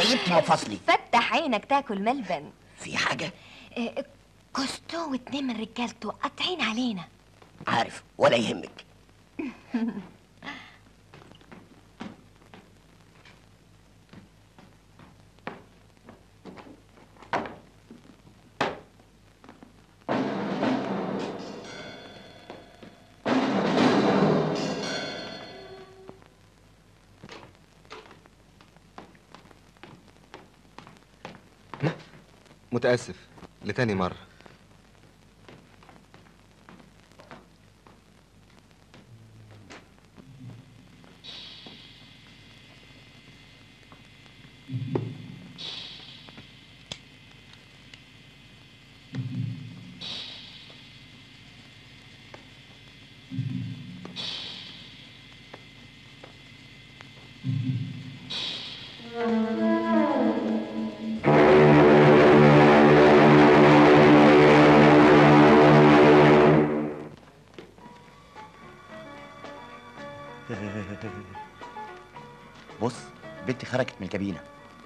غبت مفاصلي فتح عينك تاكل ملبن في حاجة إيه، كوستو واتنين من رجالته قاطعين علينا عارف ولا يهمك متأسف لتاني مرة بص بنتي خرجت من الكابينة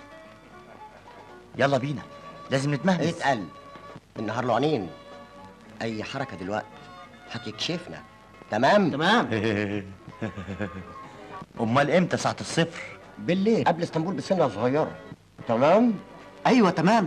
يلا بينا لازم نتمهمس اتقل النهار له عينين اي حركة دلوقتي هتكشفنا تمام تمام امال امتى ساعة الصفر بالليل قبل اسطنبول بسنة صغيرة تمام ايوه تمام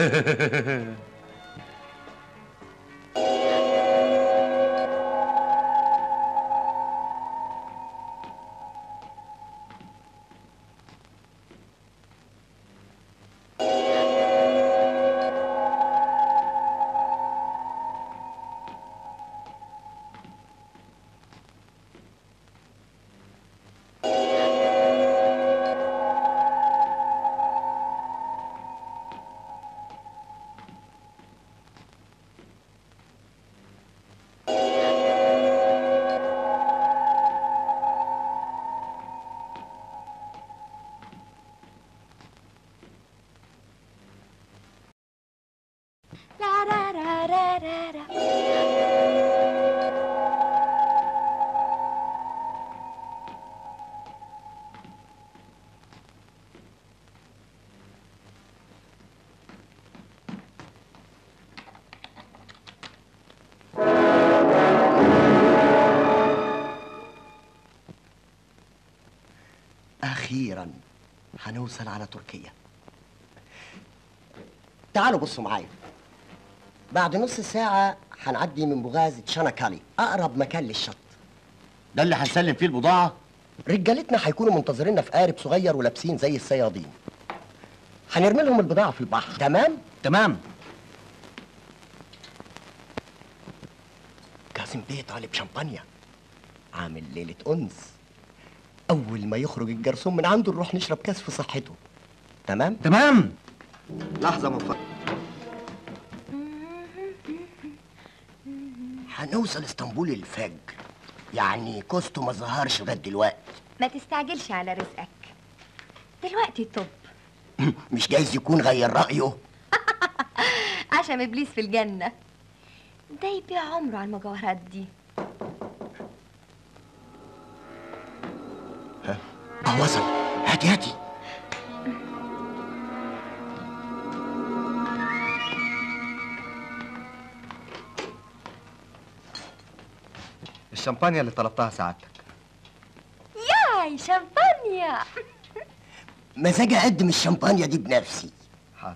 لا را را را را را. اخيرا هنوصل على تركيا تعالوا بصوا معايا بعد نص ساعة هنعدي من بوغازة شاناكالي أقرب مكان للشط ده اللي هنسلم فيه البضاعة رجالتنا هيكونوا منتظريننا في قارب صغير ولابسين زي الصيادين هنرمي لهم البضاعة في البحر تمام؟ تمام كاظم بيه طالب شمبانيا عامل ليلة أنس أول ما يخرج الجرسون من عنده نروح نشرب كاس في صحته تمام؟ تمام لحظة من فضلك هنوصل اسطنبول الفجر يعني كوستو ما ظهرش لغاية دلوقتي ما تستعجلش على رزقك دلوقتي الطب مش جايز يكون غير رأيه عشان ابليس في الجنه ده يبيع عمره على المجوهرات دي اه وصل هاتي هاتي الشمبانيا اللي طلبتها سعادتك ياي شمبانيا مزاجي اقدم الشمبانيا دي بنفسي حاضر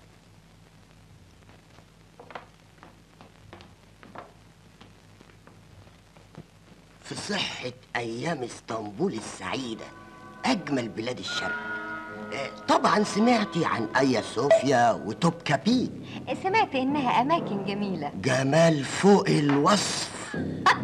في صحة أيام اسطنبول السعيدة أجمل بلاد الشرق آه، طبعا سمعتي عن آيا صوفيا وتوبكابي سمعت انها اماكن جميله جمال فوق الوصف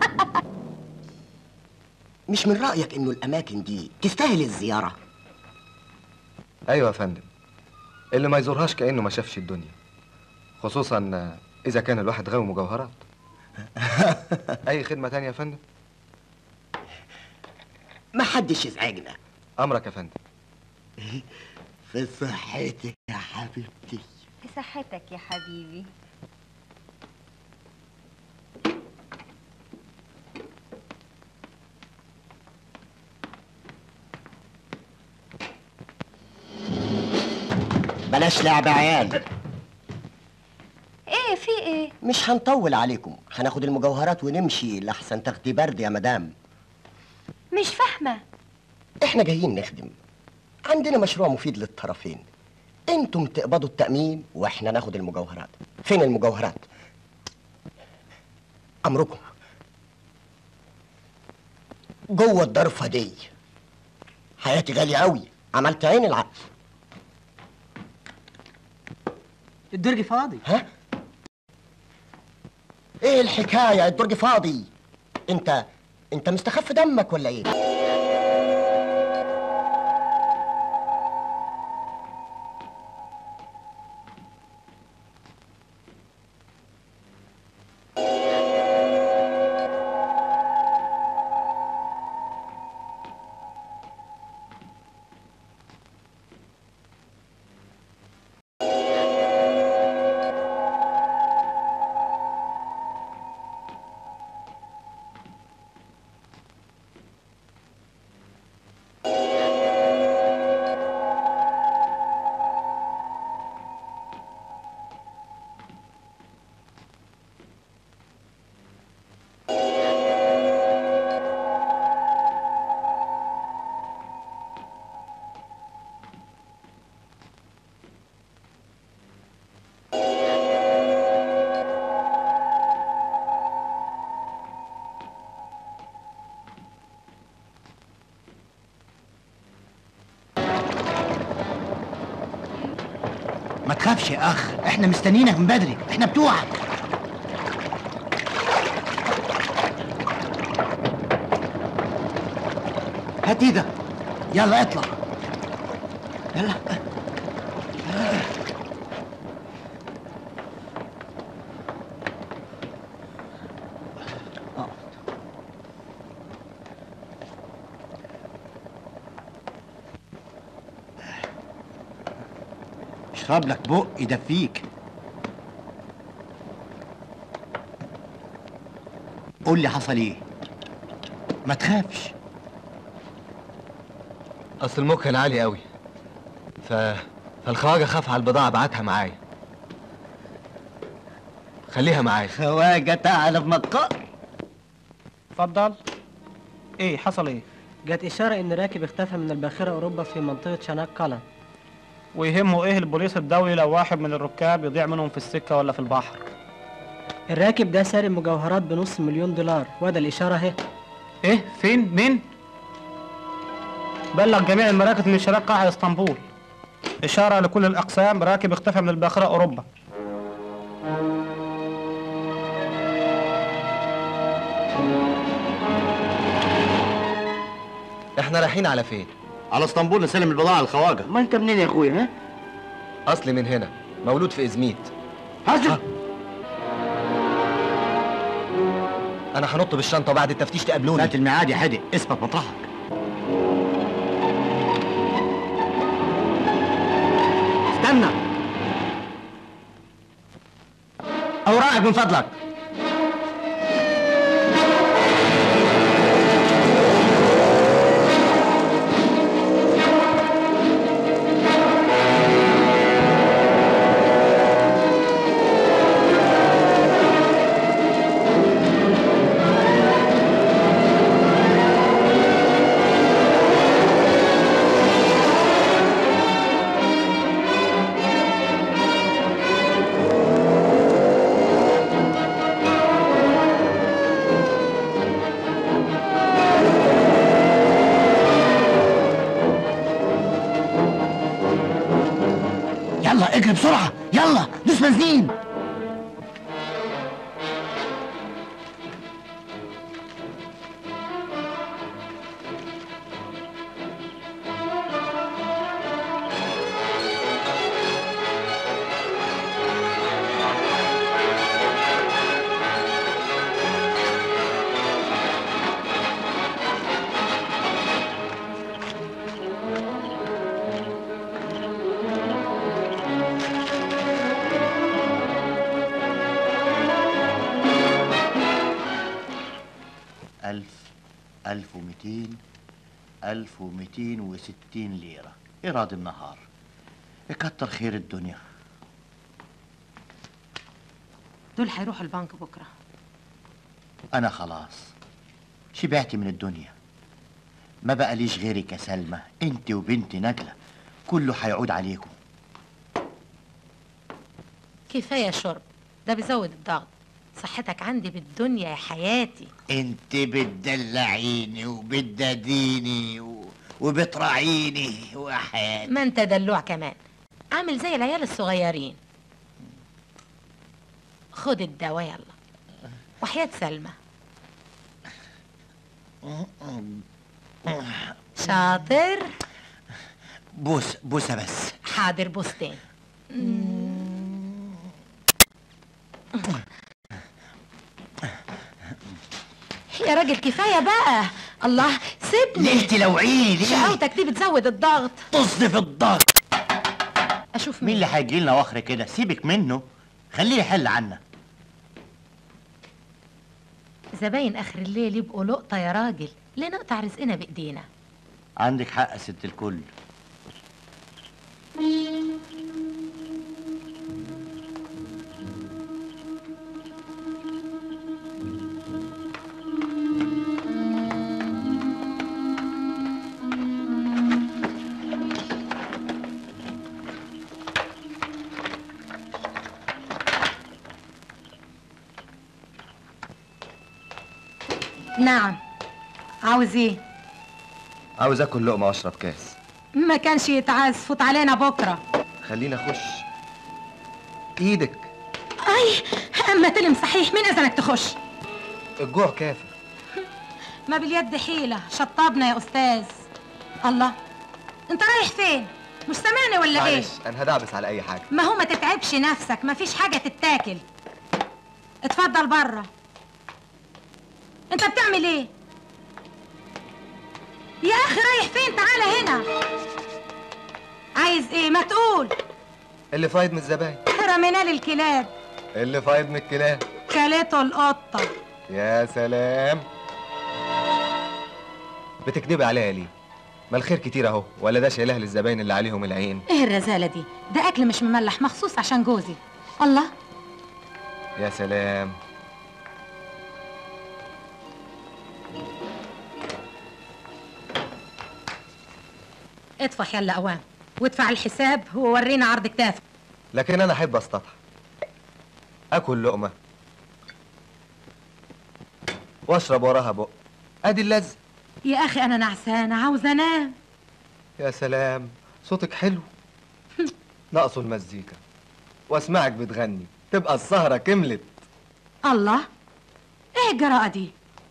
مش من رأيك إنه الأماكن دي تستاهل الزيارة؟ ايوه يا فندم اللي ما يزورهاش كانه ما شافش الدنيا خصوصا اذا كان الواحد غاوي مجوهرات اي خدمه تانية يا فندم ما حدش يزعجنا امرك يا فندم في صحتك يا حبيبتي في صحتك يا حبيبي بلاش لعب عيال ايه في ايه مش هنطول عليكم هناخد المجوهرات ونمشي لحسن تاخدي برد يا مدام مش فاهمه احنا جايين نخدم عندنا مشروع مفيد للطرفين انتم تقبضوا التأمين واحنا ناخد المجوهرات فين المجوهرات امركم جوه الضرفة دي حياتي غالية قوي عملت عين العقل الدرج فاضي ها ايه الحكاية الدرج فاضي انت انت مستخف دمك ولا ايه ما تخافش يا اخ احنا مستنيينك من بدري احنا بتوعك هات ايدك يلا اطلع يلا اشرب لك بق يدفيك قول لي حصل ايه ما تخافش اصل الموج كان عالي قوي ف فالخواجه خاف على البضاعه بعتها معايا خليها معايا خواجه تعالى بمقر اتفضل ايه حصل ايه جت اشاره ان راكب اختفى من الباخره اوروبا في منطقه شناك قلم ويهمه ايه البوليس الدولي لو واحد من الركاب يضيع منهم في السكه ولا في البحر الراكب ده سارق مجوهرات بنص مليون دولار وده الاشاره اهي ايه فين مين بلغ جميع المراكز من شراك قاع اسطنبول اشاره لكل الاقسام راكب اختفى من الباخره اوروبا احنا رايحين على فين على اسطنبول نسلم البضاعه للخواجه ما انت منين يا اخويا ها اصلي من هنا مولود في ازميت هات انا هنط بالشنطه وبعد التفتيش تقابلوني فات الميعاد يا حدق اثبت مطرحك استنى اوراقك من فضلك يلا اجري بسرعه يلا دوس بنزين ألف ألف ومئتين ألف ومئتين وستين ليرة إيراد النهار كتر خير الدنيا دول هيروحوا البنك بكره انا خلاص شبعت من الدنيا ما بقى ليش غيرك يا سلمى انت وبنت نجلة كله هيعود عليكم كفايه شرب ده بيزود الضغط صحتك عندي بالدنيا يا حياتي انت بتدلعيني وبتداديني و... وبتراعيني وحياتي ما انت دلوع كمان عامل زي العيال الصغيرين خد الدواء يلا وحياة سلمى شاطر بوس بوسه بس حاضر بوستين يا راجل كفاية بقى الله سيبني ليه تلوعيني شقاوتك دي بتزود الضغط تصدف الضغط اشوف مين اللي هيجي لنا وخر كده سيبك منه خليه يحل عنا زباين اخر الليل يبقوا لقطة يا راجل ليه نقطع رزقنا بايدينا عندك حق يا ست الكل نعم عاوز ايه عاوز اكل لقمه واشرب كاس ما كانش يتعاز فوت علينا بكره خليني اخش ايدك اي اما تلم صحيح مين اذنك تخش الجوع كافر ما باليد حيلة شطبنا يا أستاذ الله أنت رايح فين؟ مش سامعني ولا إيه؟ معلش انا هدعبس على اي حاجه ما هو ما تتعبش نفسك ما فيش حاجة تتاكل اتفضل بره أنت بتعمل إيه؟ يا أخي رايح فين؟ تعالى هنا عايز إيه؟ ما تقول اللي فايض من الزباين رميناه للكلاب اللي فايض من الكلاب كلته القطة يا سلام بتكدبي عليا ليه ما الخير كتير اهو ولا ده شايلها للزباين اللي عليهم العين إيه الرزالة دي؟ ده أكل مش مملح مخصوص عشان جوزي الله يا سلام اطفح يلا أوام وادفع الحساب وورينا عرض كتافك لكن انا احب استطحن اكل لقمه واشرب وراها بق ادي اللذة يا اخي انا نعسانه عاوزه انام يا سلام صوتك حلو ناقصه المزيكا واسمعك بتغني تبقى السهرة كملت الله ايه الجراءه دي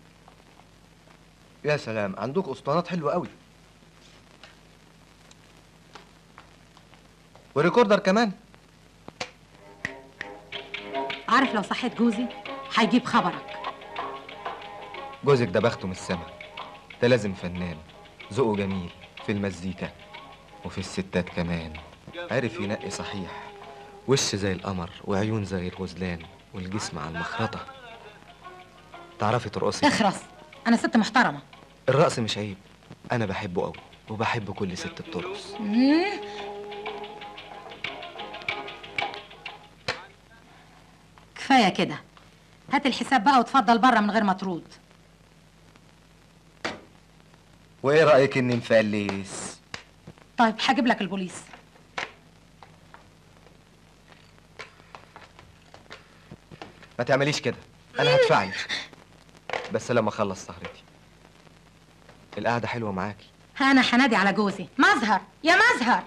يا سلام عندك اسطوانات حلوة قوي وريكوردر كمان عارف لو صحيت جوزي هيجيب خبرك جوزك ده بخته من السما ده لازم فنان ذوقه جميل في المزيكا وفي الستات كمان عارف ينقي صحيح وش زي القمر وعيون زي الغزلان والجسم على المخرطة تعرفي ترقصي اخرس انا ست محترمه الرقص مش عيب انا بحبه قوي وبحب كل ست بترقص مم. كفايه كده هات الحساب بقى وتفضل بره من غير ما ترود وايه رايك اني مفلس طيب هجيب لك البوليس ما تعمليش كده انا هدفعلك بس لما اخلص سهرتي القعده حلوه معاكي انا هنادي على جوزي مظهر يا مظهر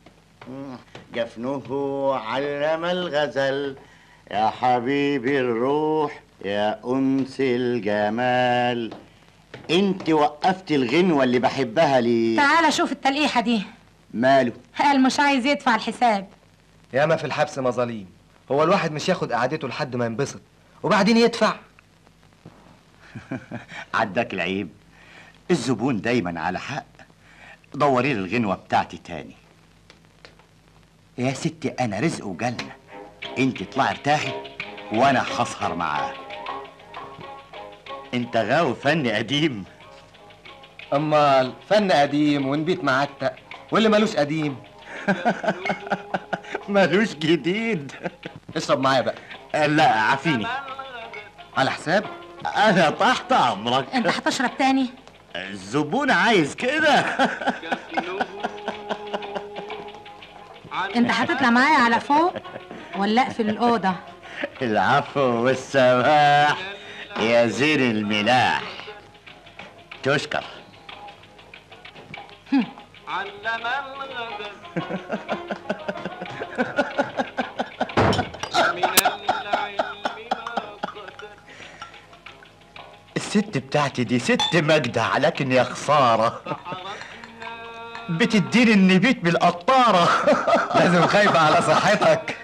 جفنه علم الغزل يا حبيبي الروح يا أنس الجمال انت وقفت الغنوة اللي بحبها ليه تعالى شوف التلقيحه دي ماله قال مش عايز يدفع الحساب ياما في الحبس مظاليم هو الواحد مش ياخد قعدته لحد ما ينبسط وبعدين يدفع عداك العيب الزبون دايما على حق دوري لي الغنوة بتاعتي تاني يا ستي انا رزق وجنة انت اطلعي ارتاحي وانا هسهر معاه انت غاوي فن قديم امال فن قديم ونبيت معتق واللي ملوش قديم ملوش جديد اشرب معايا بقى لا عافيني على حساب انا تحت امرك انت هتشرب تاني الزبون عايز كده انت هتطلع معايا على فوق ولا اقفل الاوضه العفو والسماح يا زين الملاح تشكر الست بتاعتي دي ست مجدع لكن يا خسارة بتديني النبيت بالقطارة لازم خايفة على صحتك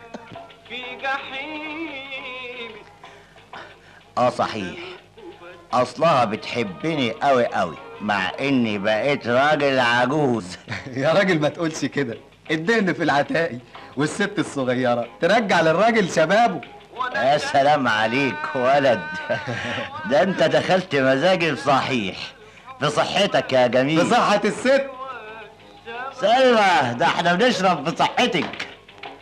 اه صحيح اصلها بتحبني قوي قوي مع اني بقيت راجل عجوز يا راجل ما تقولش كده الدهن في العتاقي والست الصغيرة ترجع للراجل شبابه يا سلام عليك ولد ده انت دخلت مزاجي صحيح في صحتك يا جميل بصحة الست سلمى ده احنا بنشرب في صحتك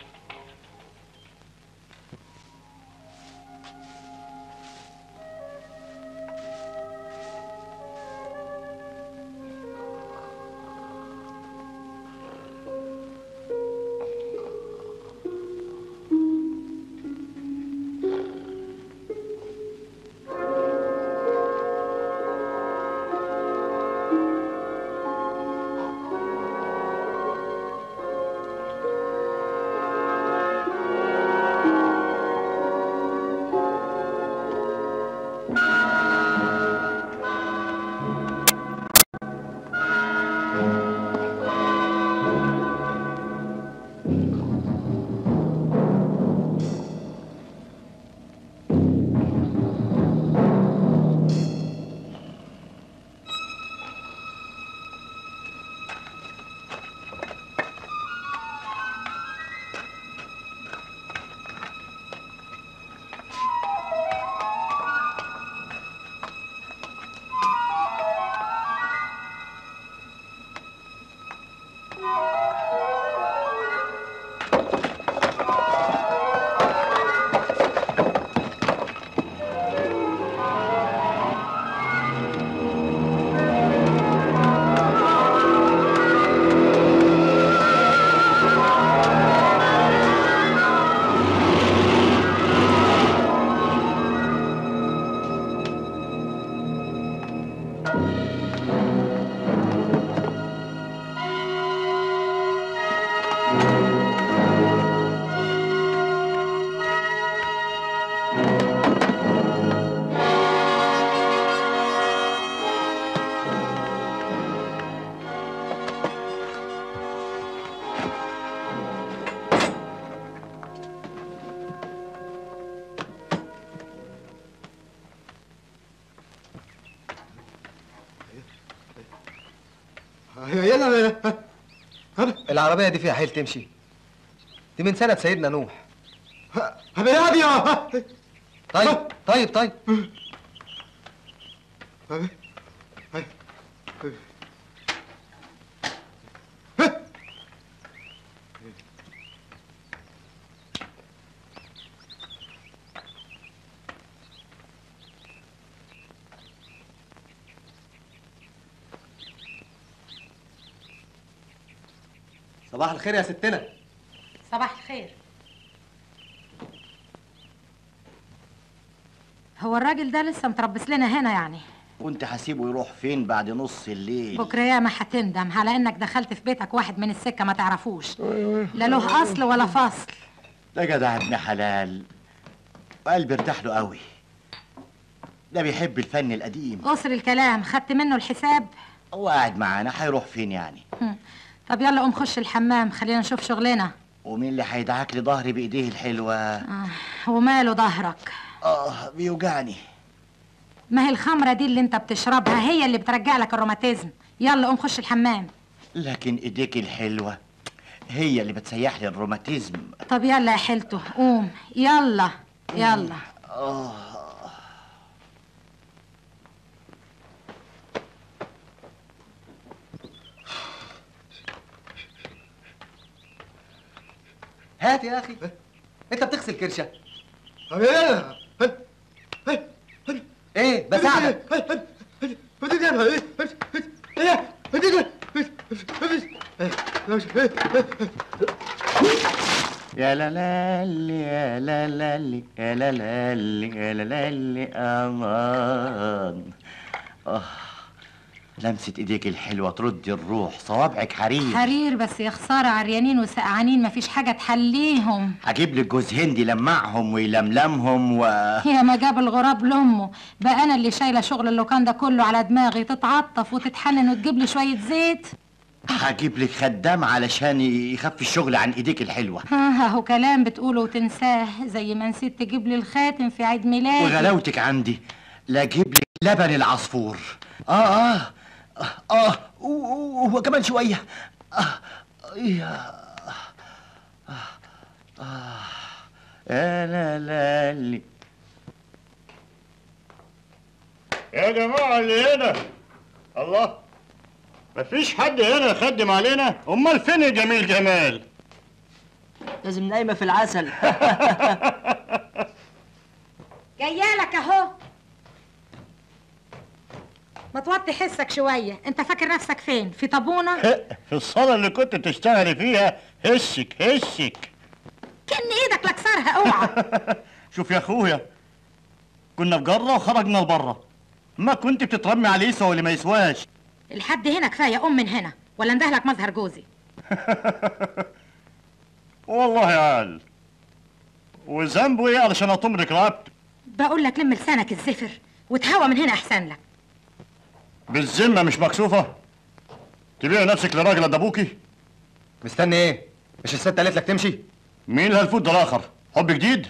العربية دي فيها حيل تمشي دي من سنة سيدنا نوح طيب طيب طيب صباح الخير يا ستنا صباح الخير هو الراجل ده لسه متربص لنا هنا يعني كنت هسيبه يروح فين بعد نص الليل بكره ياما هتندم على انك دخلت في بيتك واحد من السكه ما تعرفوش لا له اصل ولا فصل ده جدع ابن حلال وقلبي ارتاح له قوي ده بيحب الفن القديم قصر الكلام خدت منه الحساب هو قاعد معانا هيروح فين يعني هم. طب يلا قوم خش الحمام خلينا نشوف شغلنا ومين اللي هيدعك لي ظهري بايديه الحلوه آه. وماله ظهرك اه بيوجعني ما هي الخمره دي اللي انت بتشربها هي اللي بترجع لك الروماتيزم يلا قوم خش الحمام لكن ايديك الحلوه هي اللي بتسيح لي الروماتيزم طب يلا يا حلته قوم يلا يلا هات يا اخي انت بتغسل كرشه ايه بساعدك يا لا لا لي، يا لا لا لي، يا لا لا لي، يا لا لا لي، امان اه لمسة ايديك الحلوة ترد الروح صوابعك حرير حرير بس يا خساره عريانين وسقعانين مفيش حاجه تحليهم هجيب لك جوز هندي يلمعهم ويلملمهم و يا ما جاب الغراب لامه بقى انا اللي شايله شغل اللوكان ده كله على دماغي تتعطف وتتحنن وتجيب لي شويه زيت هجيب لك خدام علشان يخفي الشغل عن ايديك الحلوة ها اهو كلام بتقوله وتنساه زي ما نسيت تجيب لي الخاتم في عيد ميلادي وغلاوتك عندي لا اجيب لك لبن العصفور اه اه اه, آه. و- و- وكمان شوية آه. يا آه. آه. يا لا لا لي. يا جماعة اللي هنا الله مفيش حد هنا يخدم علينا امال فين يا جميل جمال لازم نايمه في العسل جايالك اهو ما توطي حسك شويه انت فاكر نفسك فين في طابونه في الصالة اللي كنت تشتغلي فيها هشك هشك كان ايدك لكسرها اوعى شوف يا اخويا كنا في جرة وخرجنا لبره ما كنت بتترمي عليه يسوى اللي ما يسواش الحد هنا كفايه قوم من هنا ولا اندهلك مظهر جوزي والله يا عال وذنبه ايه علشان اطمرك رقبته بقول لك لم لسانك الزفر وتهوى من هنا احسن لك بالذمة مش مكسوفة تبيع نفسك لراجل قد ابوكي مستني ايه مش الست قالت لك تمشي مين هالفوت ده الاخر حب جديد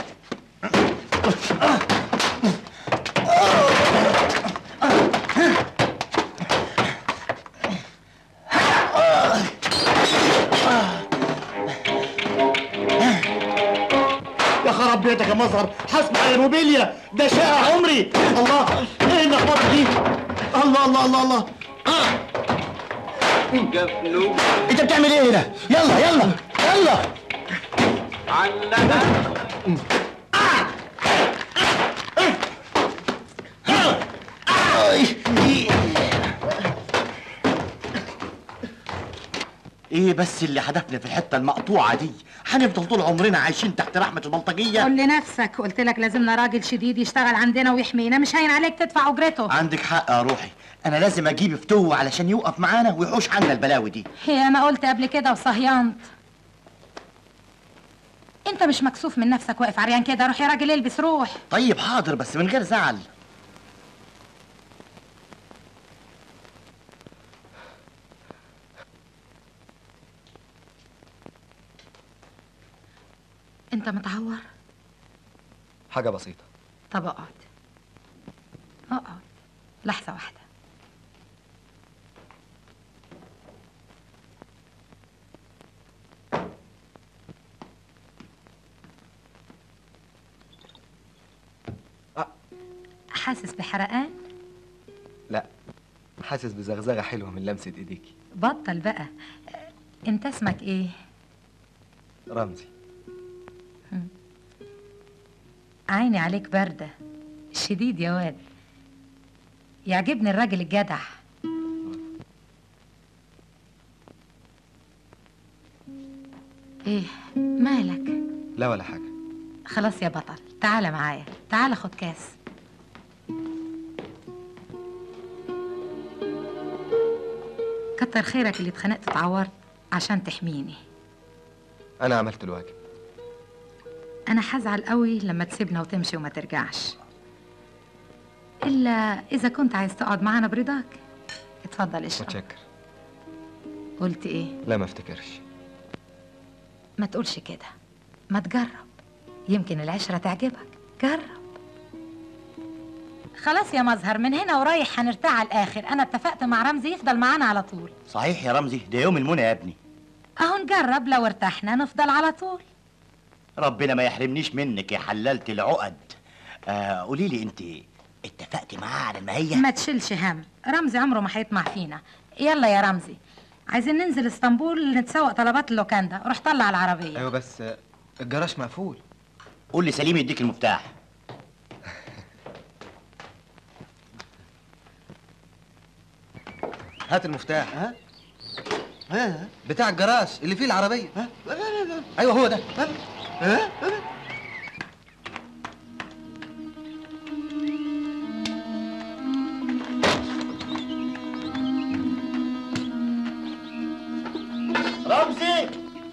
يا خراب بيتك يا مظهر حسب على الموبيليا ده شقة عمري الله ايه اللخبطه دي الله الله الله الله آه. انت بتعمل ايه هنا يلا يلا يلا ايه بس اللي حدفنا في الحتة المقطوعة دي هنفضل طول عمرنا عايشين تحت رحمة البلطجية قول لنفسك قلت لك لازمنا راجل شديد يشتغل عندنا ويحمينا مش هين عليك تدفع اجرته عندك حق يا روحي انا لازم اجيب فتوه علشان يوقف معانا ويحوش عنا البلاوي دي يا ما قلت قبل كده وصهيانت انت مش مكسوف من نفسك واقف عريان كده روح يا راجل البس روح طيب حاضر بس من غير زعل انت متعور حاجه بسيطه طب اقعد اقعد لحظه واحده حاسس بحرقان لا حاسس بزغزغه حلوه من لمسه ايديكي بطل بقى انت اسمك ايه رمزي عيني عليك باردة شديد يا واد يعجبني الراجل الجدع ايه مالك لا ولا حاجه خلاص يا بطل تعال معايا تعال خد كاس كتر خيرك اللي اتخنقت اتعورت عشان تحميني انا عملت الواجب انا حزعل قوي لما تسيبنا وتمشي وما ترجعش الا اذا كنت عايز تقعد معانا برضاك اتفضل اشرب متشكر قلت ايه لا ما افتكرش ما تقولش كده ما تجرب يمكن العشرة تعجبك جرب خلاص يا مظهر من هنا ورايح هنرتاح على الاخر انا اتفقت مع رمزي يفضل معانا على طول صحيح يا رمزي ده يوم المنى يا ابني اهو نجرب لو ارتحنا نفضل على طول ربنا ما يحرمنيش منك يا حلالة العقد آه قولي لي انت اتفقتي معاه على المهية ما تشيلش هم رمزي عمره ما هيطمع فينا يلا يا رمزي عايزين ننزل اسطنبول نتسوق طلبات اللوكاندا روح طلع العربيه ايوه بس الجراج مقفول قول لي سليم يديك المفتاح هات المفتاح ها ها بتاع الجراج اللي فيه العربيه ها لا لا لا ايوه هو ده ها رمزي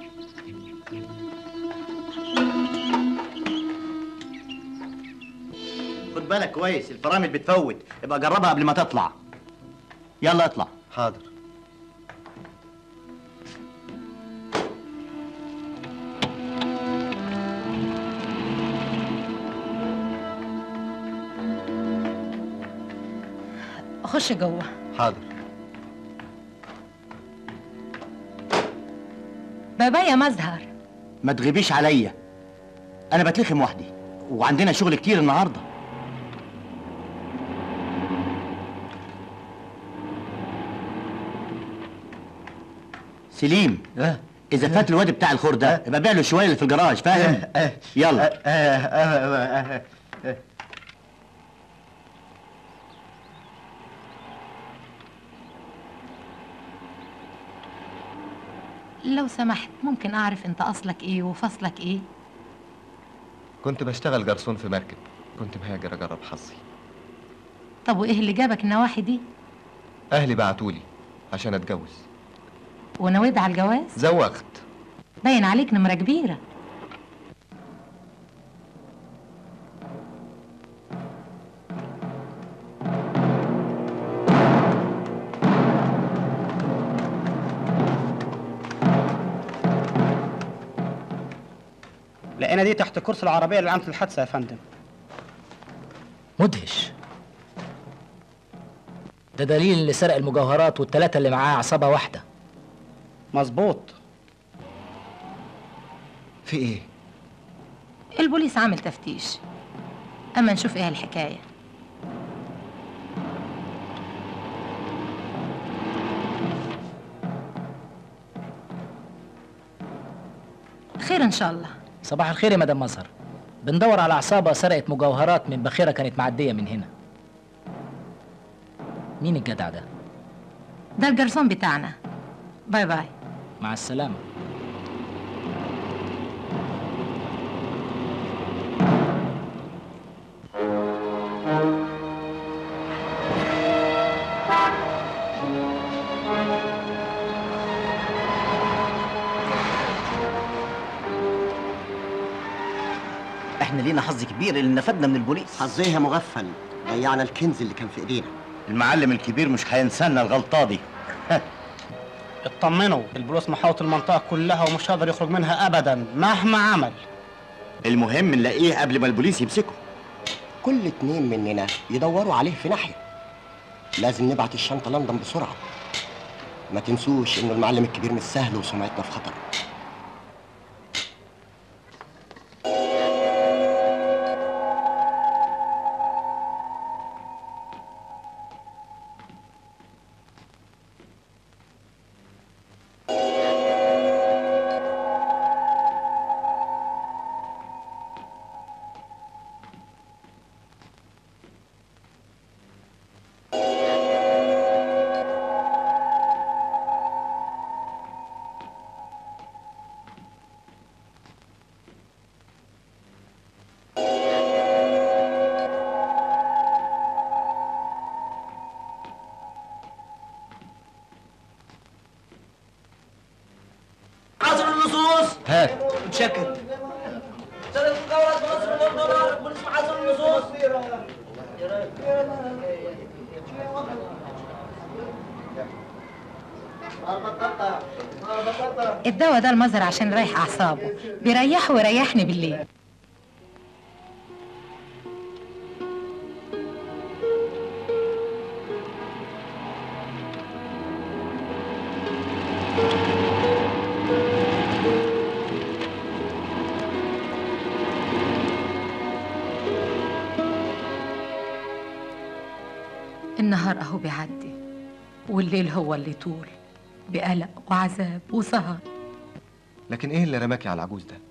خد بالك كويس الفرامل بتفوت ابقى جربها قبل ما تطلع يلا اطلع حاضر خش جوه حاضر بابا يا مزهر ما تغيبيش عليا انا بتلخم وحدي وعندنا شغل كتير النهارده سليم ها اذا فات الواد بتاع الخور ده يبقى بيع له شويه اللي في الجراج فاهم يلا لو سمحت ممكن اعرف انت اصلك ايه وفصلك ايه كنت بشتغل جرسون في مركب كنت مهاجر اجرب حظي طب وايه اللي جابك النواحي دي اهلي بعتولي عشان اتجوز ونويت على الجواز زوغت باين عليك نمره كبيره لقينا دي تحت كرسي العربيه اللي عملت الحادثه يا فندم مدهش ده دليل اللي سرق المجوهرات والتلاتة اللي معاه عصابة واحدة مظبوط في ايه البوليس عامل تفتيش اما نشوف ايه الحكايه خير ان شاء الله صباح الخير يا مدام مظهر بندور على عصابة سرقت مجوهرات من باخرة كانت معدية من هنا مين الجدع ده؟ ده الجرسون بتاعنا باي باي مع السلامة احنا لينا حظ كبير اللي نفدنا من البوليس حظيها مغفل ضيعنا الكنز اللي كان في ايدينا المعلم الكبير مش هينسانا الغلطه دي اطمنوا البوليس محاوط المنطقه كلها ومش هيقدر يخرج منها ابدا مهما عمل المهم نلاقيه قبل ما البوليس يمسكه كل اتنين مننا يدوروا عليه في ناحية لازم نبعت الشنطة لندن بسرعة ما تنسوش انه المعلم الكبير مش سهل وسمعتنا في خطر عصر النصوص هات متشكر سنة المجاورات مصر مليون دولار بوليس عصر النصوص الدواء ده المظهر عشان يريح اعصابه بيريحه ويريحني بالليل النهار اهو بيعدي والليل هو اللي طول بقلق وعذاب وسهر لكن ايه اللي رماكي على العجوز ده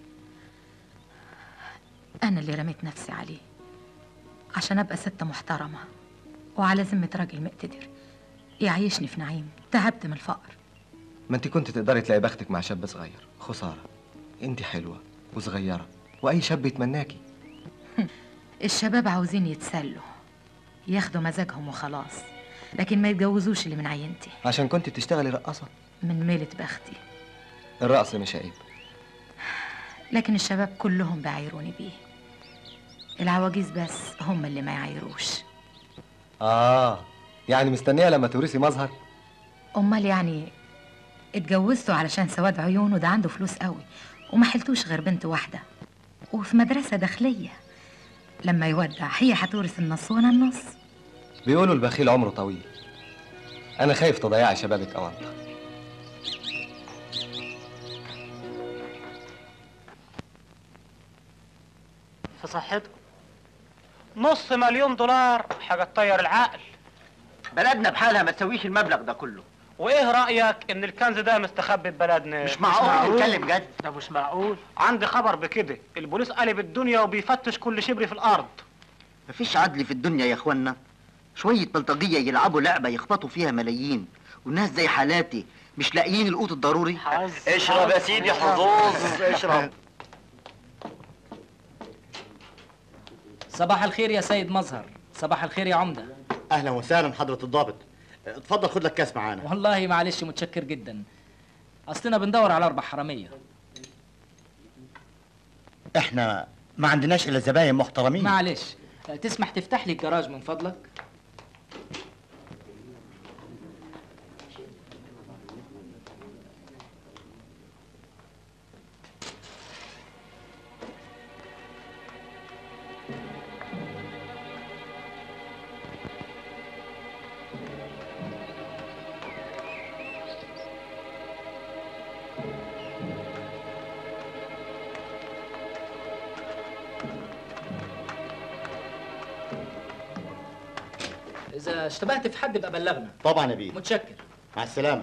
أنا اللي رميت نفسي عليه عشان أبقى ست محترمة وعلى ذمة راجل مقتدر يعيشني في نعيم تعبت من الفقر ما انت كنت تقدري تلاقي بختك مع شاب صغير خساره انت حلوه وصغيره واي شاب يتمناكي الشباب عاوزين يتسلوا ياخدوا مزاجهم وخلاص لكن ما يتجوزوش اللي من عينتي عشان كنت تشتغلي رقاصه من ميلة بختي الرقص مش عيب لكن الشباب كلهم بيعايروني بيه العواجيز بس هم اللي ما يعايروش اه يعني مستنيه لما تورثي مظهر امال يعني اتجوزته علشان سواد عيونه ده عنده فلوس قوي وما حلتوش غير بنت واحدة وفي مدرسة داخلية لما يودع هي هتورث النص وانا النص بيقولوا البخيل عمره طويل انا خايف تضيعي شبابك اوانطه في صحتكم نص مليون دولار حاجة تطير العقل بلدنا بحالها ما تسويش المبلغ ده كله وايه رأيك ان الكنز ده مستخبي في بلدنا مش معقول نتكلم جد ده مش معقول عندي خبر بكده البوليس قلب الدنيا وبيفتش كل شبر في الارض مفيش عدل في الدنيا يا اخوانا شوية بلطجية يلعبوا لعبة يخبطوا فيها ملايين والناس زي حالاتي مش لاقيين القوت الضروري اشرب يا سيدي حظوظ اشرب صباح الخير يا سيد مظهر صباح الخير يا عمدة اهلا وسهلا حضرة الضابط اتفضل خد لك كاس معانا والله معلش متشكر جدا اصلنا بندور على اربع حرامية احنا ما عندناش الا زباين محترمين معلش تسمح تفتح لي الجراج من فضلك اذا اشتبهت في حد يبقى بلغنا طبعا يا بيه متشكر مع السلامة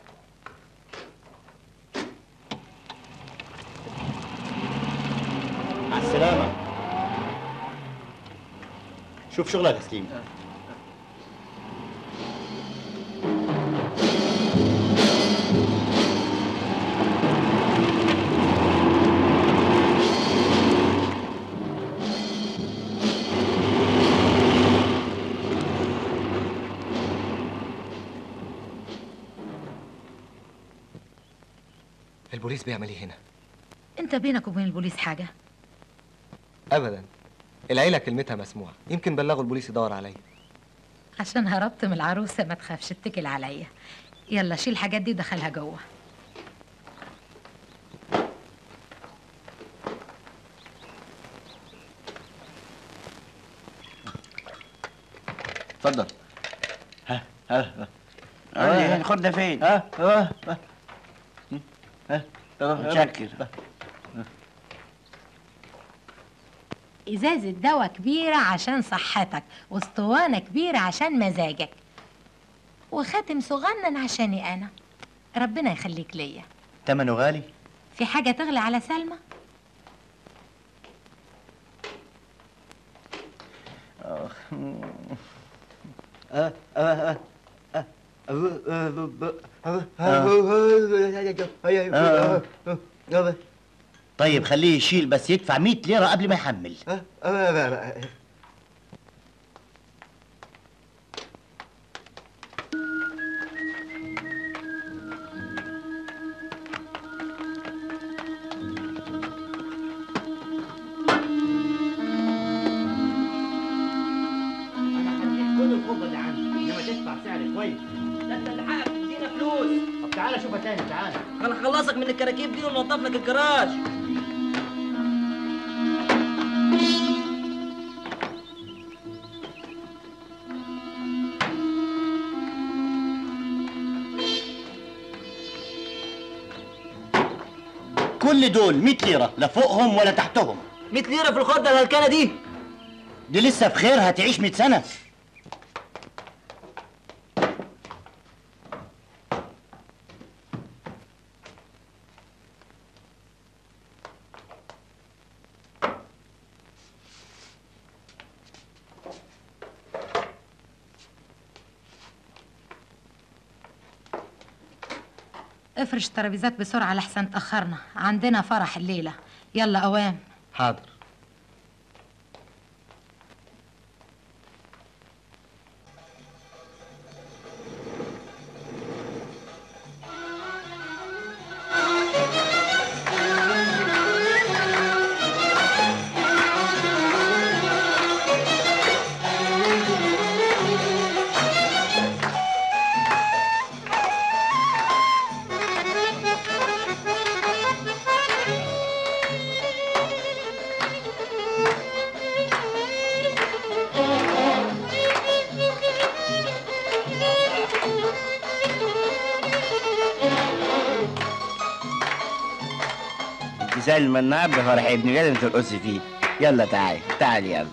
مع السلامة شوف شغلك يا سليم البوليس بيعمل ايه هنا انت بينك وبين البوليس حاجة ابدا العيله كلمتها مسموعه يمكن بلغوا البوليس يدور عليا عشان هربت من العروسة ما تخافش اتكل عليا يلا شيل الحاجات دي ودخلها جوه اتفضل ها ها خد ده فين؟ ها ها ها متشكر ازازة دواء كبيرة عشان صحتك واسطوانة كبيرة عشان مزاجك وخاتم صغنن عشاني انا ربنا يخليك ليا تمنه غالي في حاجة تغلى على سلمى طيب خليه يشيل بس يدفع 100 ليرة قبل ما يحمل انا هديك كل الفضة اللي عندي انما تدفع سعر كويس ده انت اللي حقك تدينا فلوس طب تعالى شوفها تاني تعالى هنخلصك من الكراكيب دي وننضف لك الجراج كل دول 100 ليرة لا فوقهم ولا تحتهم 100 ليره في الخده الهلكانه دي دي لسه بخير هتعيش 100 سنة افرش الترابيزات بسرعة لحسن تأخرنا عندنا فرح الليلة يلا أوام حاضر زي المناب بفرح ابني لازم ترقصي فيه يلا تعالي تعالي يلا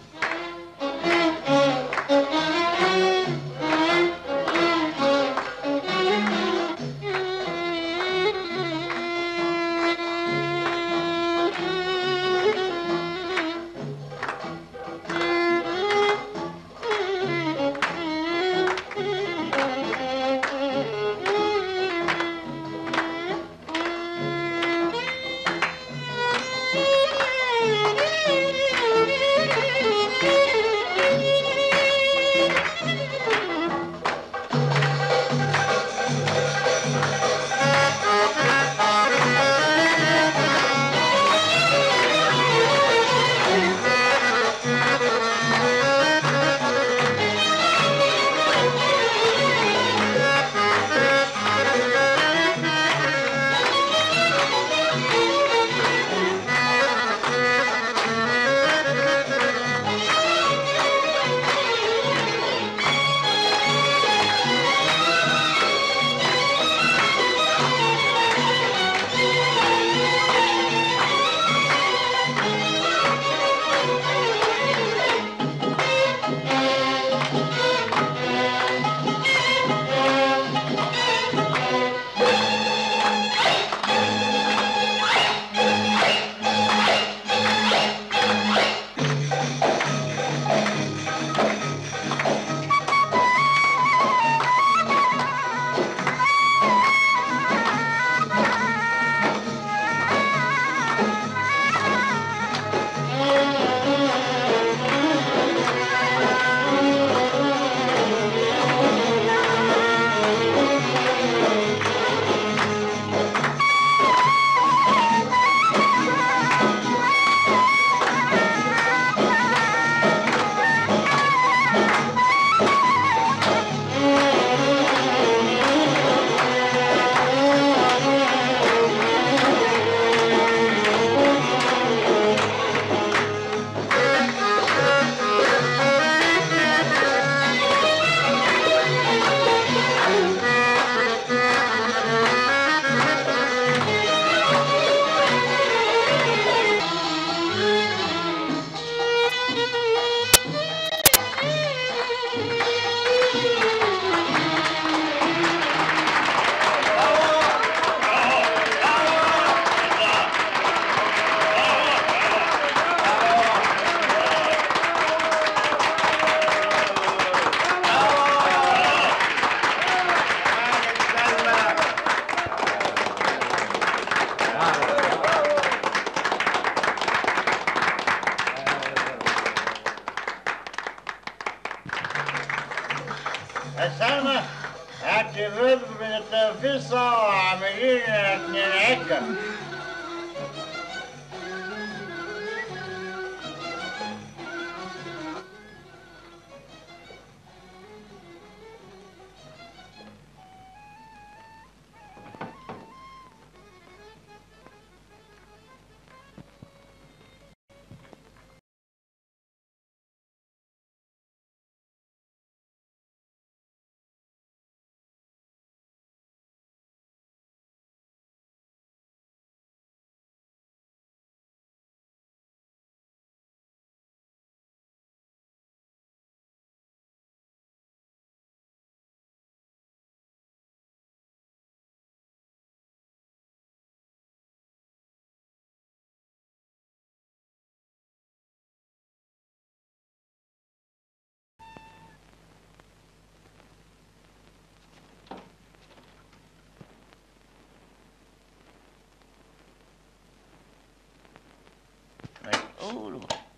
أسامة هات الرب من التنفيصة وعاملين اتنين عجة قولوا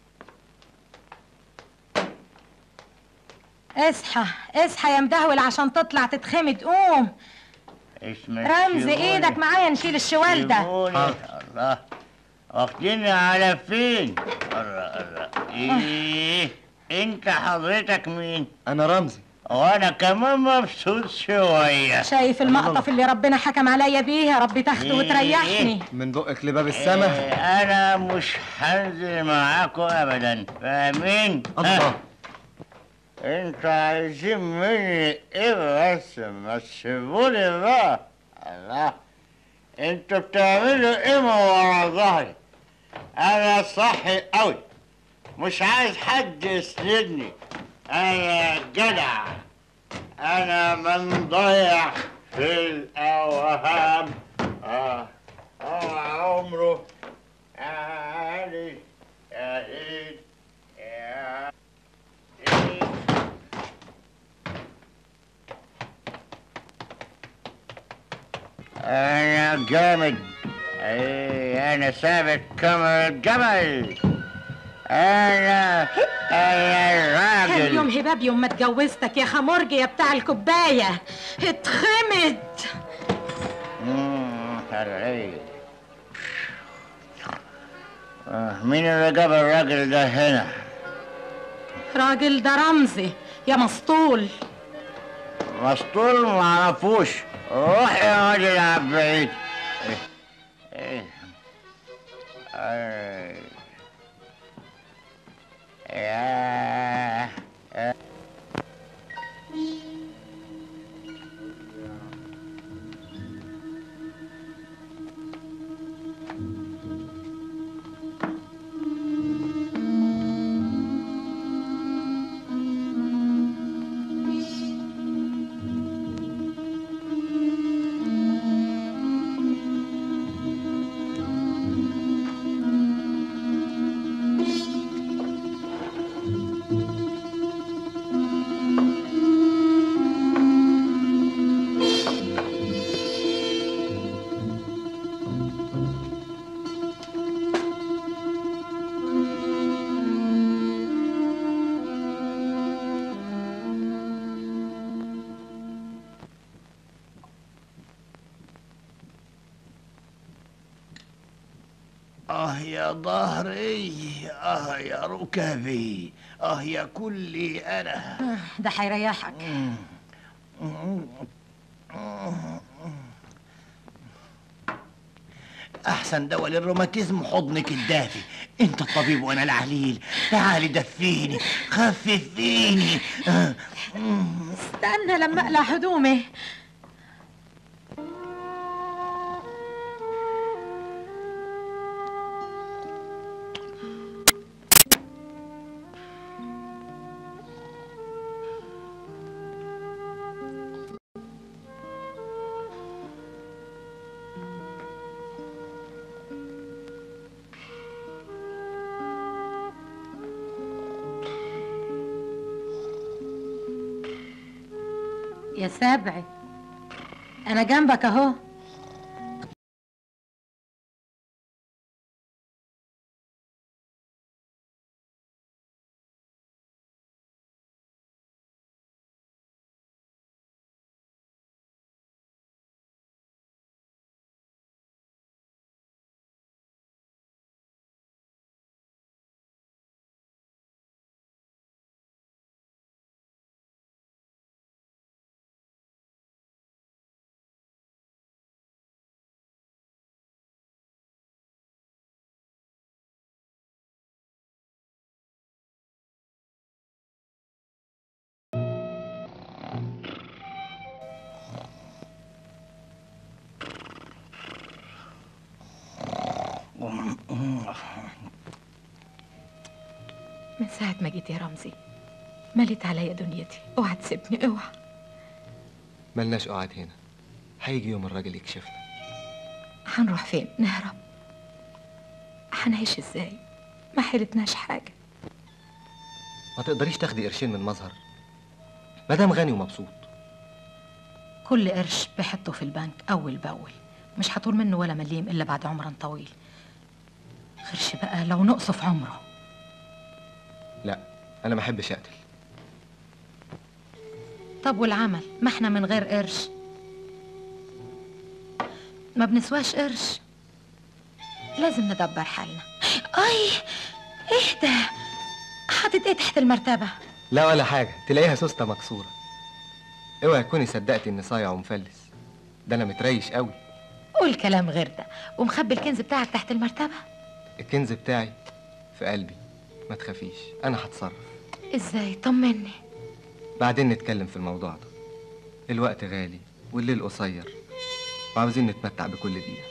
اصحى اصحى يا مدهول عشان تطلع تتخمد قوم اسمك رمز ايدك معايا نشيل الشوال ده الله واخديني على فين الله الله ايه انت حضرتك مين انا رمزي وانا كمان مبسوط شويه شايف المقطف اللي ربنا حكم عليا بيه يا رب تاخده وتريحني من بقك لباب السما إيه انا مش هنزل معاكم ابدا فاهمين الله انتوا عايزين مني ايه بس ما تسيبوني بقى الله انتوا بتعملوا ايه من ورا ظهري انا صحي قوي مش عايز حد يسندني انا جدع انا من ضيع في الاوهام اه اه عمره يا علي يا عيد يا انا جامد اي انا ثابت كما الجبل انا انا كان يوم الراجل هباب يوم ما اتجوزتك يا خمرجي يا بتاع الكوبايه اتخمد مم، الراجل. آه، مين اللي جاب الراجل ده هنا راجل ده رمزي يا مسطول مسطول ما اعرفوش روح يا واد العب بعيد إيه. إيه. آه. يا يا. آه يا ظهري آه يا ركبي آه يا كلي أنا ده هيريحك أحسن دواء للروماتيزم حضنك الدافي أنت الطبيب وأنا العليل تعالي دفيني خففيني آه. استنى لما اقلع هدومي يا سبعي انا جنبك اهو من ساعة ما جيت يا رمزي مليت عليا دنيتي اوعى تسيبني اوعى ملناش قعد هنا هيجي يوم الراجل يكشفنا هنروح فين نهرب هنعيش ازاي ما حيلتناش حاجة ما تقدريش تاخدي قرشين من مظهر مدام غني ومبسوط كل قرش بحطه في البنك أول بأول مش هطول منه ولا مليم إلا بعد عمر طويل غيرش بقى لو نقصه في عمره انا ما احبش اقتل طب والعمل ما احنا من غير قرش ما بنسواش قرش لازم ندبر حالنا اي ايه ده حاطط ايه تحت المرتبة لا ولا حاجه تلاقيها سوسته مكسوره اوعي تكوني صدقتي اني صايع ومفلس ده انا متريش قوي قول كلام غير ده ومخبي الكنز بتاعك تحت المرتبة الكنز بتاعي في قلبي ما تخافيش انا هتصرف ازاي طمني بعدين نتكلم في الموضوع ده الوقت غالي والليل قصير وعاوزين نتمتع بكل دقيقه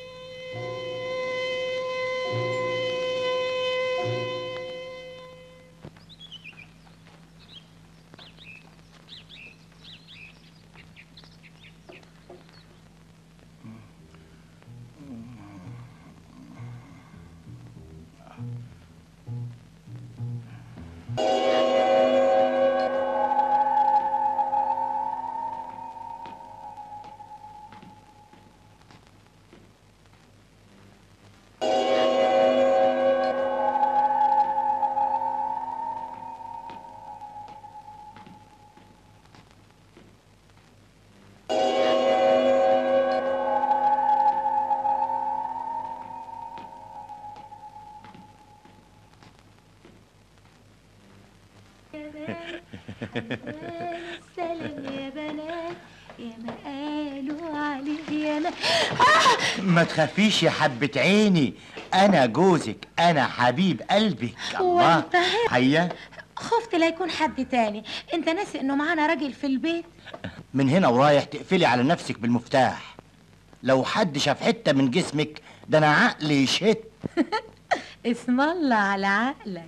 سلام يا بنات يا ما قالوا عليه يا ما ما تخافيش يا حبة عيني أنا جوزك أنا حبيب قلبك الله وانت هيا خفت لا يكون حد تاني انت ناسي انه معانا راجل في البيت من هنا ورايح تقفلي على نفسك بالمفتاح لو حد شاف حتة من جسمك ده أنا عقلي يشهد اسم الله على عقلك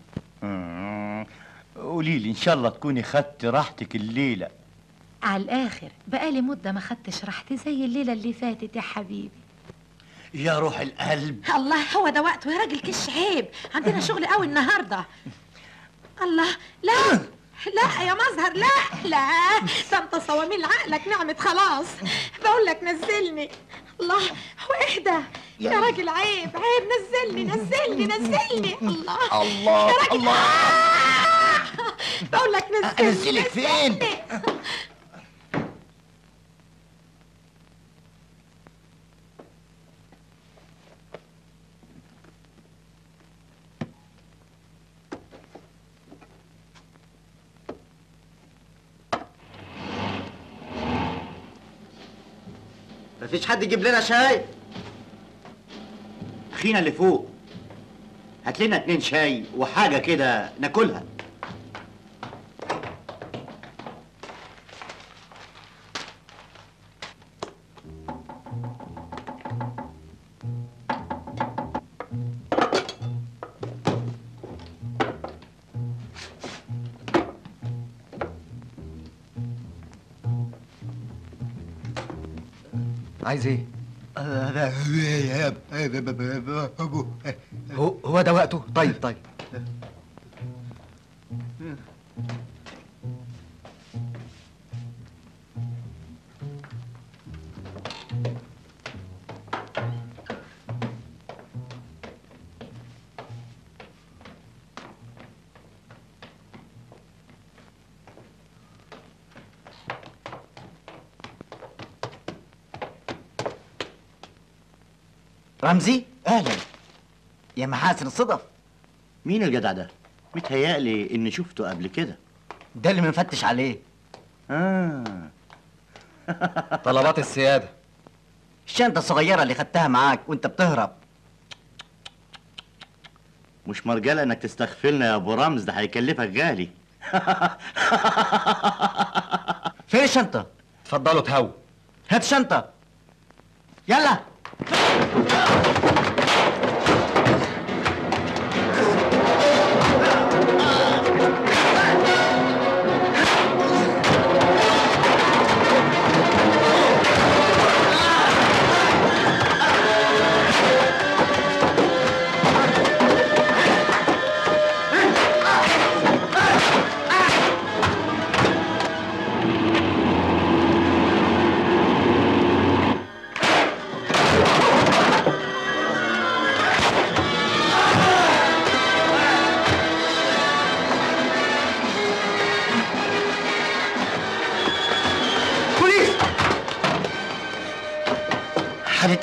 قولي لي إن شاء الله تكوني خدت راحتك الليلة على الاخر بقالي مدة ما خدتش راحتي زي الليلة اللي فاتت يا حبيبي يا روح القلب الله هو ده وقته يا راجل كش عيب عندنا شغل قوي النهارده الله لا لا يا مظهر لا لا ده انت صواميل عقلك نعمت خلاص بقول لك نزلني الله هو اهدى يا راجل عيب عيب نزلني نزلني نزلني الله الله يا راجل الله بقول لك نزلني أنزلك فين؟ نزلني. مفيش حد يجيب لنا شاي أخينا اللي فوق هات لنا اتنين شاي وحاجة كده ناكلها عايز ايه هو هو ده وقته طيب طيب رمزي اهلا يا محاسن الصدف مين الجدع ده؟ متهيألي إني شفته قبل كده ده اللي بنفتش عليه آه طلبات السياده الشنطه الصغيره اللي خدتها معاك وانت بتهرب مش مرجلة إنك تستغفلنا يا أبو رمز ده هيكلفك غالي فين الشنطه اتفضلوا تهو هات الشنطه يلا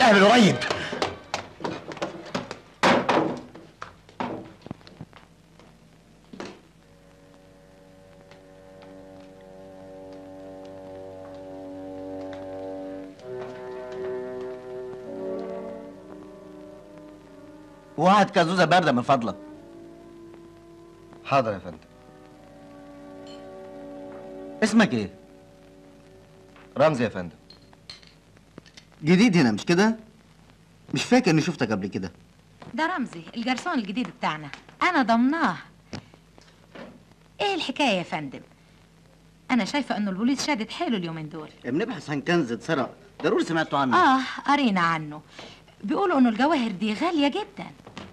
نتقابل قريب وهات كازوزه بارده من فضلك حاضر يا فندم اسمك ايه رمزي يا فندم جديد هنا مش كده مش فاكر اني شفتك قبل كده ده رمزي الجرسون الجديد بتاعنا انا ضمناه ايه الحكايه يا فندم انا شايفه انه البوليس شادد حيله اليومين دول بنبحث عن كنز اتسرق ضروري سمعتوا عنه اه قرينا عنه بيقولوا انه الجواهر دي غاليه جدا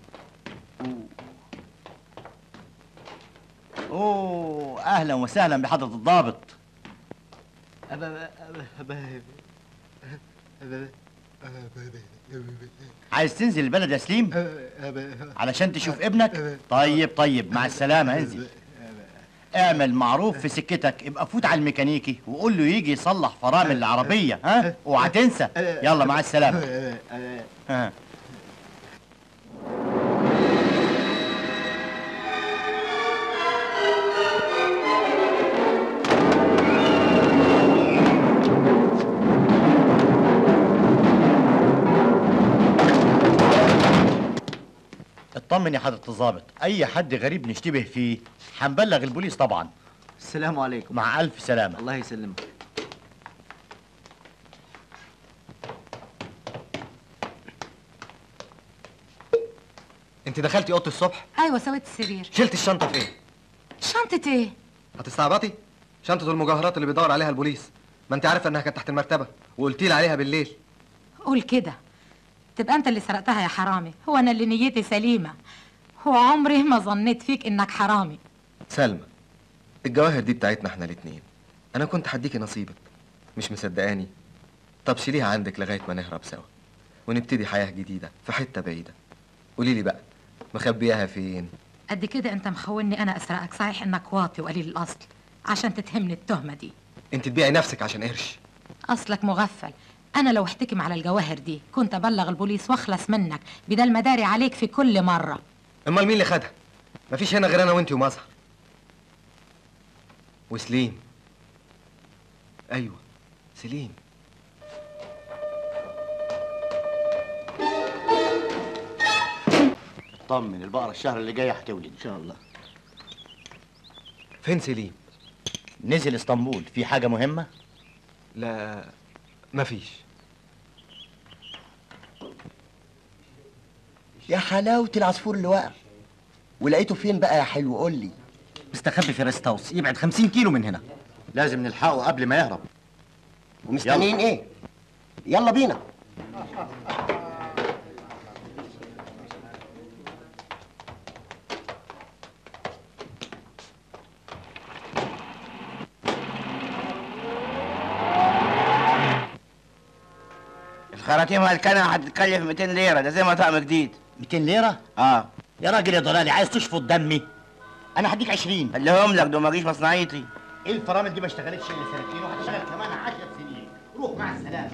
اوه اهلا وسهلا بحضره الضابط عايز تنزل البلد يا سليم علشان تشوف ابنك طيب طيب مع السلامه انزل اعمل معروف في سكتك ابقى فوت على الميكانيكي وقول له يجي يصلح فرامل العربيه ها اوعى تنسى يلا مع السلامه ها اطمن يا حضرة الضابط أي حد غريب نشتبه فيه هنبلغ البوليس طبعا السلام عليكم مع ألف سلامة الله يسلمك انت دخلتي اوضه الصبح ايوه سويت السرير شلت الشنطه فين شنطه ايه هتستعبطي شنطه المجوهرات اللي بيدور عليها البوليس ما انت عارفه انها كانت تحت المرتبه وقلتي لي عليها بالليل قول كده تبقى انت اللي سرقتها يا حرامي هو انا اللي نيتي سليمه هو عمري ما ظنيت فيك انك حرامي سلمى الجواهر دي بتاعتنا احنا الاتنين انا كنت هديكي نصيبك مش مصدقاني طب شيليها عندك لغايه ما نهرب سوا ونبتدي حياه جديده في حته بعيده قولي لي بقى مخبياها فين قد كده انت مخوني انا اسرقك صحيح انك واطي وقليل الاصل عشان تتهمني التهمه دي انت تبيعي نفسك عشان قرش اصلك مغفل انا لو احتكم على الجواهر دي كنت ابلغ البوليس واخلص منك بدل ما داري عليك في كل مره امال مين اللي خدها مفيش هنا غير انا وانت ومظهر وسليم ايوه سليم طمن البقرة الشهر اللي جاي هتولد إن شاء الله فين سليم نزل اسطنبول في حاجة مهمة؟ لا مفيش يا حلاوة العصفور اللي وقع ولقيته فين بقى يا حلو قول لي مستخبي في ريستاوس يبعد 50 كيلو من هنا لازم نلحقه قبل ما يهرب ومستنيين ايه يلا بينا الخراطيم هالكنة هتتكلف 200 ليرة ده زي ما طقم جديد 200 ليرة؟ اه يا راجل يا ضلالي عايز تشفط دمي انا هديك 20 خليهم لك دول ما جيش مصنعيتي ايه الفرامل دي ما اشتغلتش الا سنتين وهتشتغل كمان 10 سنين روح مع السلامة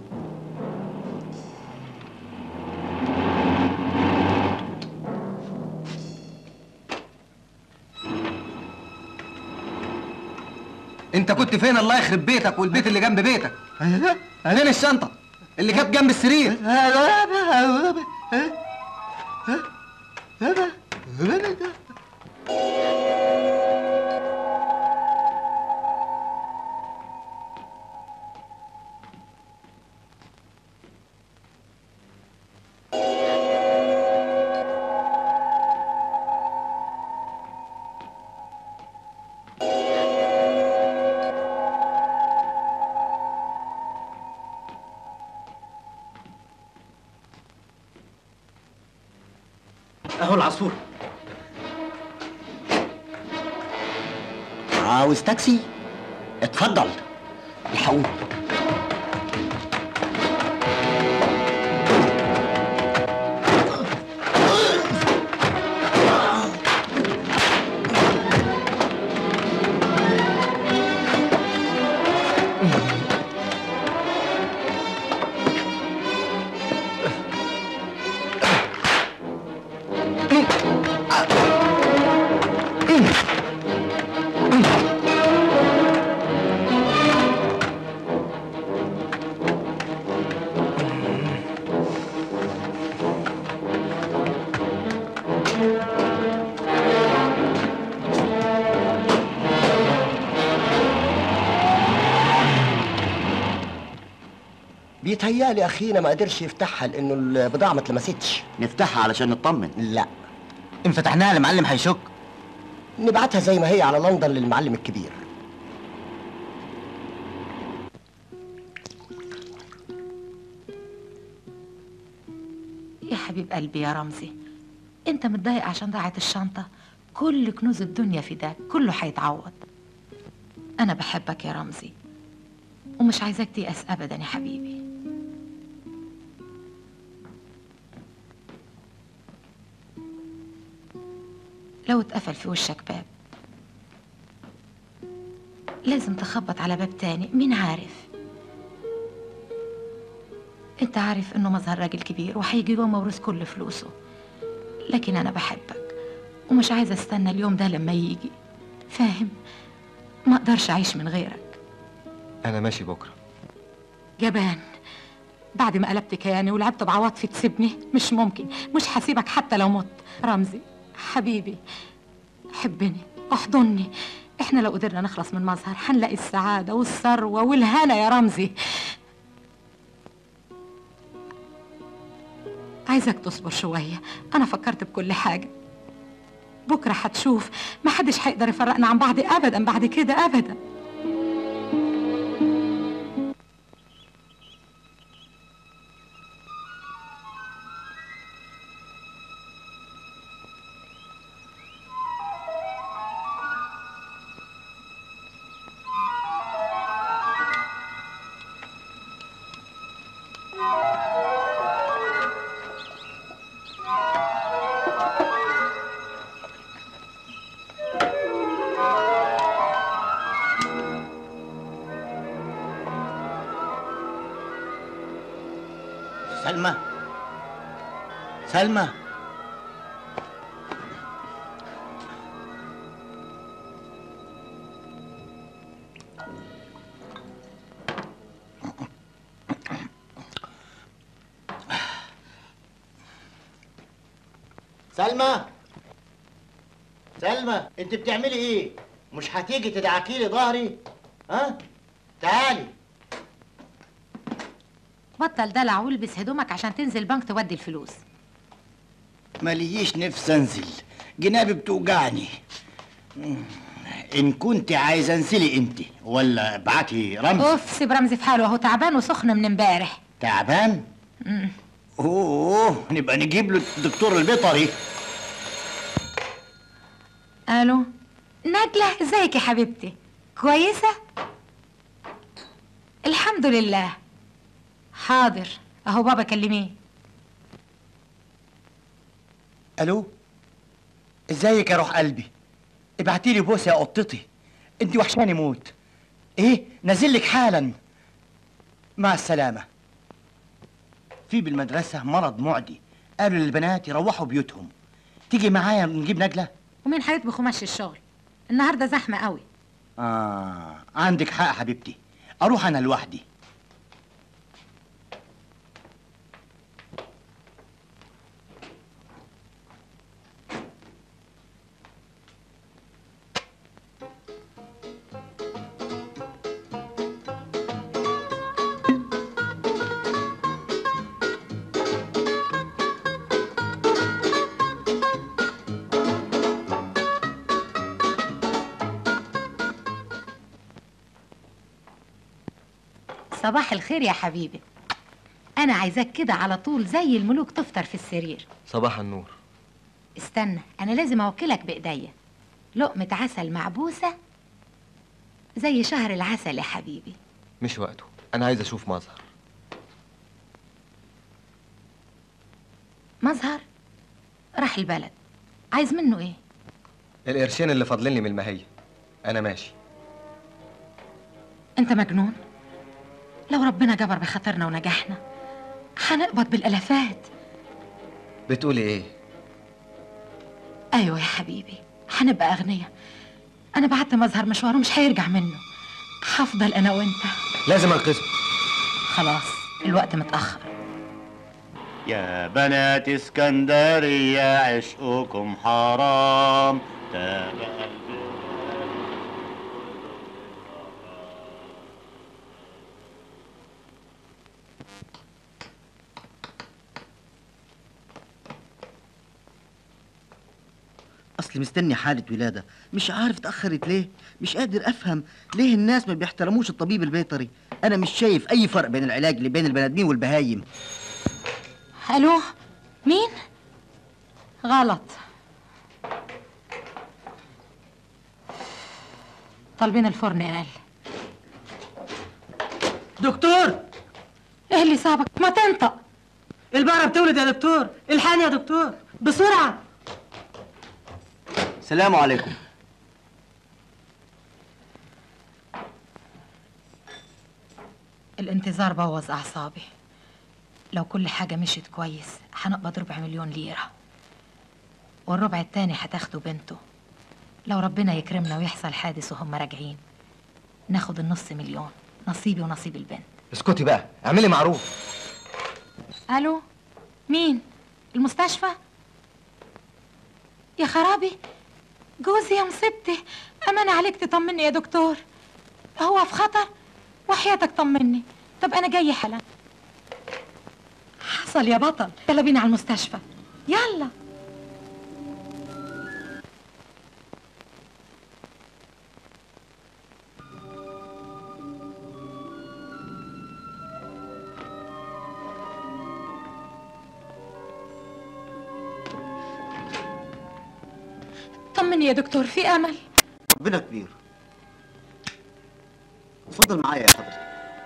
انت كنت فين الله يخرب بيتك والبيت اللي جنب بيتك فين الشنطه اللي كانت جنب السرير اهو العصفور عاوز تاكسي اتفضل الحقوني بيتهيألي اخينا ما قدرش يفتحها لانه البضاعه ما اتلمستش نفتحها علشان نطمن لا ان فتحناها المعلم هيشك نبعتها زي ما هي على لندن للمعلم الكبير يا حبيب قلبي يا رمزي انت متضايق عشان ضاعت الشنطة كل كنوز الدنيا في ده كله هيتعوض انا بحبك يا رمزي ومش عايزاك تيأس ابدا يا حبيبي لو اتقفل في وشك باب لازم تخبط على باب تاني مين عارف انت عارف انه مظهر راجل كبير وهيجي يوم موروث كل فلوسه لكن انا بحبك ومش عايزه استنى اليوم ده لما يجي فاهم ما اقدرش اعيش من غيرك انا ماشي بكره جبان بعد ما قلبت كياني ولعبت بعواطفي تسيبني مش ممكن مش هسيبك حتى لو مت رمزي حبيبي حبني احضني احنا لو قدرنا نخلص من مظهر هنلاقي السعادة والثروة والهنا يا رمزي عايزك تصبر شوية أنا فكرت بكل حاجة بكرة هتشوف محدش هيقدر يفرقنا عن بعض أبدا بعد كده أبدا سلمى سلمى سلمى سلمى انت بتعملي ايه مش هتيجي تدعكي لي ظهري ها تعالي بطل دلع والبس هدومك عشان تنزل بنك تودي الفلوس ماليش نفس انزل جنابي بتوجعني ان كنت عايزه انزلي انت ولا ابعتي رمز اوف سيب رمزي في حاله اهو تعبان وسخن من امبارح تعبان مم. اوه نبقى نجيب له الدكتور البيطري الو نجلة ازيك يا حبيبتي كويسة الحمد لله حاضر اهو بابا كلميه الو ازيك يا روح قلبي ابعتي لي بوسه يا قطتي انت وحشاني موت ايه نازل لك حالا مع السلامه في بالمدرسه مرض معدي قالوا للبنات يروحوا بيوتهم تيجي معايا نجيب نجله ومين هيطبخ ومشي الشغل النهارده زحمة قوي اه عندك حق حبيبتي اروح انا لوحدي صباح الخير يا حبيبي انا عايزاك كده على طول زي الملوك تفطر في السرير صباح النور استنى انا لازم اوكلك بايديا لقمة عسل معبوسة زي شهر العسل يا حبيبي مش وقته انا عايز اشوف مظهر مظهر راح البلد عايز منه ايه القرشين اللي فاضلين لي من المهية انا ماشي انت مجنون لو ربنا جبر بخاطرنا ونجحنا هنقبض بالالافات بتقولي ايه ايوه يا حبيبي هنبقى اغنياء انا بعت مظهر مشواره مش هيرجع منه هفضل انا وانت لازم انقذه خلاص الوقت متاخر يا بنات اسكندرية عشقكم حرام تابع اصل مستني حالة ولادة مش عارف اتأخرت ليه مش قادر افهم ليه الناس ما بيحترموش الطبيب البيطري انا مش شايف اي فرق بين العلاج اللي بين البني ادمين والبهايم الو مين غلط طالبين الفرن قال دكتور ايه اللي صابك ما تنطق البقرة بتولد يا دكتور الحقني يا دكتور بسرعة سلام عليكم الانتظار بوظ اعصابي لو كل حاجة مشيت كويس هنقبض ربع مليون ليرة والربع التاني هتاخده بنته لو ربنا يكرمنا ويحصل حادث وهم راجعين ناخد النص مليون نصيبي ونصيب البنت اسكتي بقى اعملي معروف الو مين المستشفى يا خرابي جوزي يا مصيبتي امان عليك تطمني يا دكتور هو في خطر وحياتك طمني طب انا جاي حالا حصل يا بطل يلا بينا على المستشفى يلا طمني يا دكتور في امل ربنا كبير اتفضل معايا يا حضرتك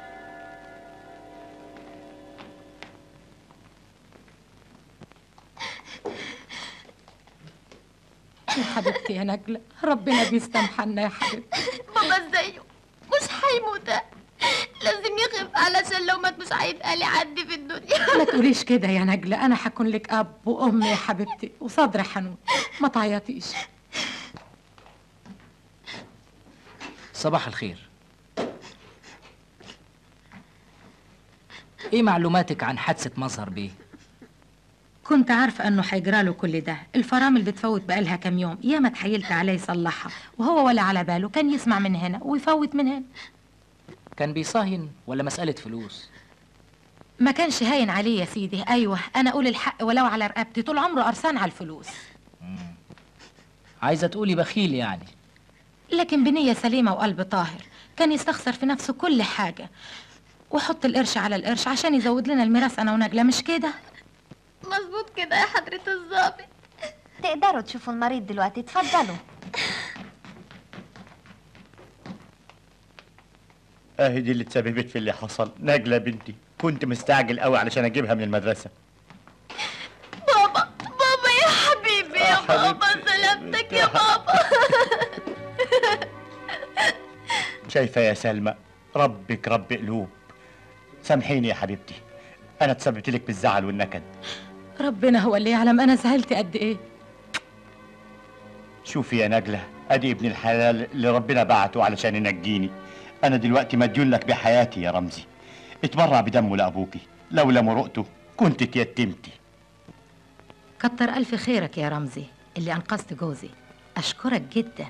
يا حبيبتي يا نجلة ربنا بيستمحنا يا حبيبتي بابا ازاي مش هيموت لازم يخف علشان لو مات مش هيبقى لي حد في الدنيا ما تقوليش كده يا نجلة أنا هكون لك أب وأم يا حبيبتي وصدر حنون ما تعيطيش صباح الخير ايه معلوماتك عن حادثة مظهر بيه؟ كنت عارفة أنه هيجرى له كل ده الفرامل بتفوت بقالها كام يوم ياما اتحايلت عليه يصلحها وهو ولا على باله كان يسمع من هنا ويفوت من هنا كان بيصهين ولا مسألة فلوس؟ ما كانش هاين عليه يا سيدي أيوة أنا أقول الحق ولو على رقبتي طول عمره قرصان على الفلوس عايزة تقولي بخيل يعني لكن بنية سليمة وقلب طاهر كان يستخسر في نفسه كل حاجة وحط القرش على القرش عشان يزود لنا الميراث أنا ونجلة مش كده مظبوط كده يا حضرة الظابط تقدروا تشوفوا المريض دلوقتي اتفضلوا اهي دي اللي تسببت في اللي حصل نجلة بنتي كنت مستعجل قوي علشان اجيبها من المدرسة بابا بابا يا حبيبي يا بابا سلامتك يا بابا شايفة يا سلمى ربك رب قلوب سامحيني يا حبيبتي انا تسببت لك بالزعل والنكد ربنا هو اللي يعلم أنا زعلت قد إيه شوفي يا نجلة ادي ابن الحلال اللي ربنا بعته علشان ينجيني انا دلوقتي مديون لك بحياتي يا رمزي اتبرع بدمه لابوكي لولا مرقته كنت اتيتمتي كتر ألف خيرك يا رمزي اللي أنقذت جوزي أشكرك جدا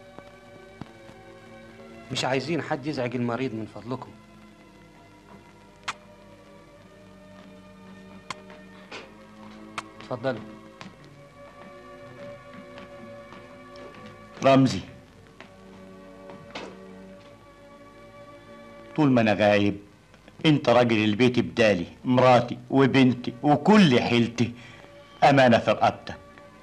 مش عايزين حد يزعج المريض من فضلكم اتفضلوا رمزي طول ما انا غايب انت راجل البيت بدالي مراتي وبنتي وكل حيلتي امانه في رقبتك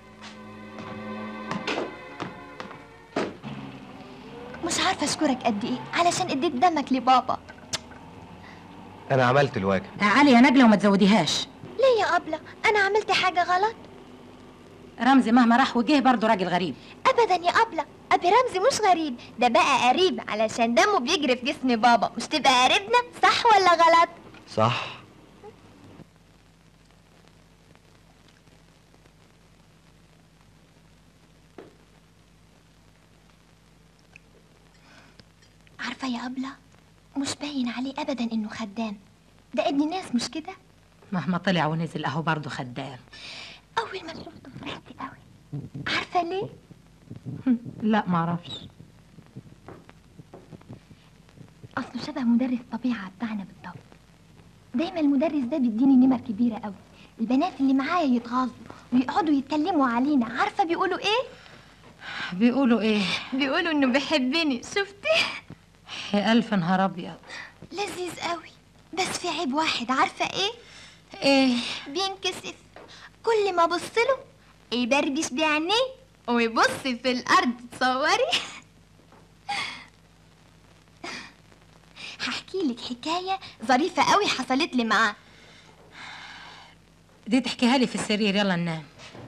مش عارفة أشكرك قد إيه علشان اديت دمك لبابا انا عملت الواجب تعالي يا نجلة وما تزوديهاش ليه يا أبلة أنا عملت حاجة غلط رمزي مهما راح وجه برضه راجل غريب أبدا يا أبلة أبي رمزي مش غريب ده بقى قريب علشان دمه بيجري في جسم بابا مش تبقى قريبنا صح ولا غلط صح عارفة يا أبلة مش باين عليه أبدا إنه خدام ده ابن ناس مش كده مهما طلع ونزل أهو برضه خدام أول ما شفته فرحت قوي عارفة ليه؟ لا معرفش أصله شبه مدرس طبيعة بتاعنا بالضبط دايما المدرس ده بيديني نمر كبيرة قوي البنات اللي معايا يتغاظوا ويقعدوا يتكلموا علينا عارفة بيقولوا إيه؟ بيقولوا ايه بيقولوا انه بيحبني شفتي يا الف نهار ابيض لذيذ قوي بس في عيب واحد عارفه ايه ايه بينكسف كل ما ابص له يبربش بعينيه ويبص في الارض تصوري هحكي لك حكايه ظريفه قوي حصلت لي معاه دي تحكيها لي في السرير يلا ننام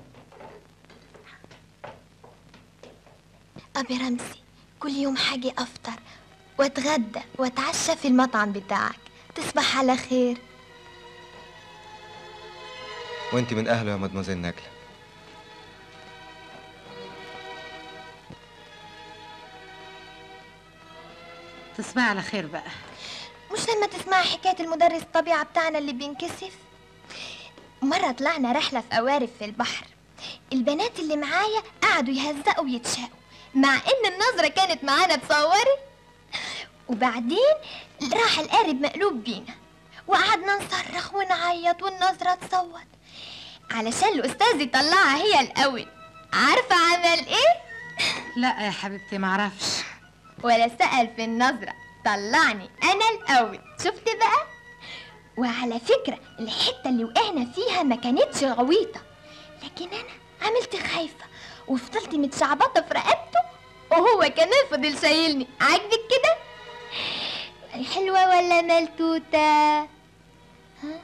ابي رمزي كل يوم حاجي افطر واتغدى واتعشى في المطعم بتاعك تصبح على خير وانت من اهله يا مدموزيل نجلة تصبحي على خير بقى مش لما تسمعي حكاية المدرس الطبيعة بتاعنا اللي بينكسف مرة طلعنا رحلة في قوارب في البحر البنات اللي معايا قعدوا يهزقوا ويتشاقوا مع ان النظرة كانت معانا تصوري وبعدين راح القارب مقلوب بينا وقعدنا نصرخ ونعيط والنظرة تصوت علشان الأستاذ يطلعها هي الأول عارفة عمل إيه؟ لا يا حبيبتي معرفش ولا سأل في النظرة طلعني أنا الأول شفت بقى؟ وعلى فكرة الحتة اللي وقعنا فيها ما كانتش غويطة لكن أنا عملت خايفة وفضلت متشعبطة في رقبته وهو كمان فضل شايلني عاجبك كده؟ حلوة ولا ملتوتة؟ ها؟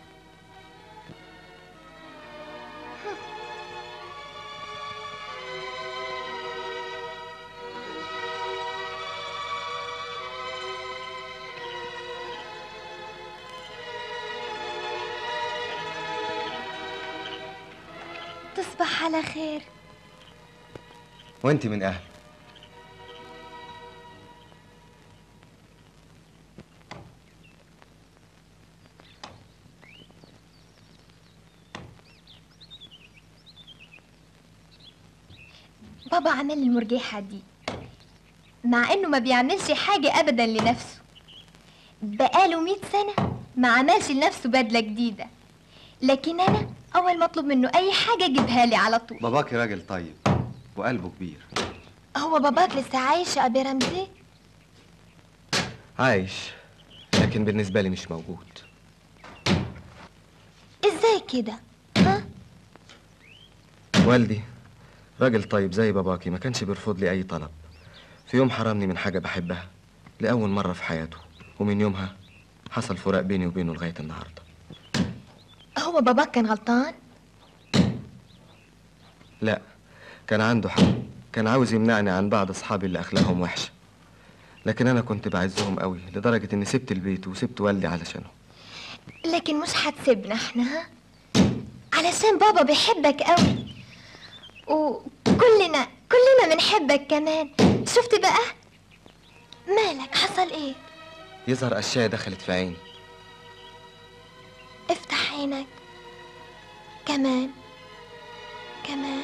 تصبح على خير وانت من اهله بابا عمل المرجحة دي مع انه ما بيعملش حاجة ابدا لنفسه بقاله مئة سنة ما عملش لنفسه بدلة جديدة لكن انا اول ما اطلب منه اي حاجة يجيبها لي على طول باباكي راجل طيب وقلبه كبير هو باباك لسه عايش يا ابي رمزي عايش لكن بالنسبة لي مش موجود ازاي كده والدي راجل طيب زي باباكي ما كانش بيرفض لي أي طلب في يوم حرمني من حاجة بحبها لأول مرة في حياته ومن يومها حصل فراق بيني وبينه لغاية النهاردة هو باباك كان غلطان لا كان عنده حق كان عاوز يمنعني عن بعض أصحابي اللي أخلاقهم وحشة لكن أنا كنت بعزهم قوي لدرجة إني سبت البيت وسبت والدي علشانه لكن مش هتسيبنا احنا ها علشان بابا بيحبك قوي وكلنا كلنا بنحبك كمان شفت بقى مالك حصل ايه يظهر أشياء دخلت في عيني افتح عينك كمان كمان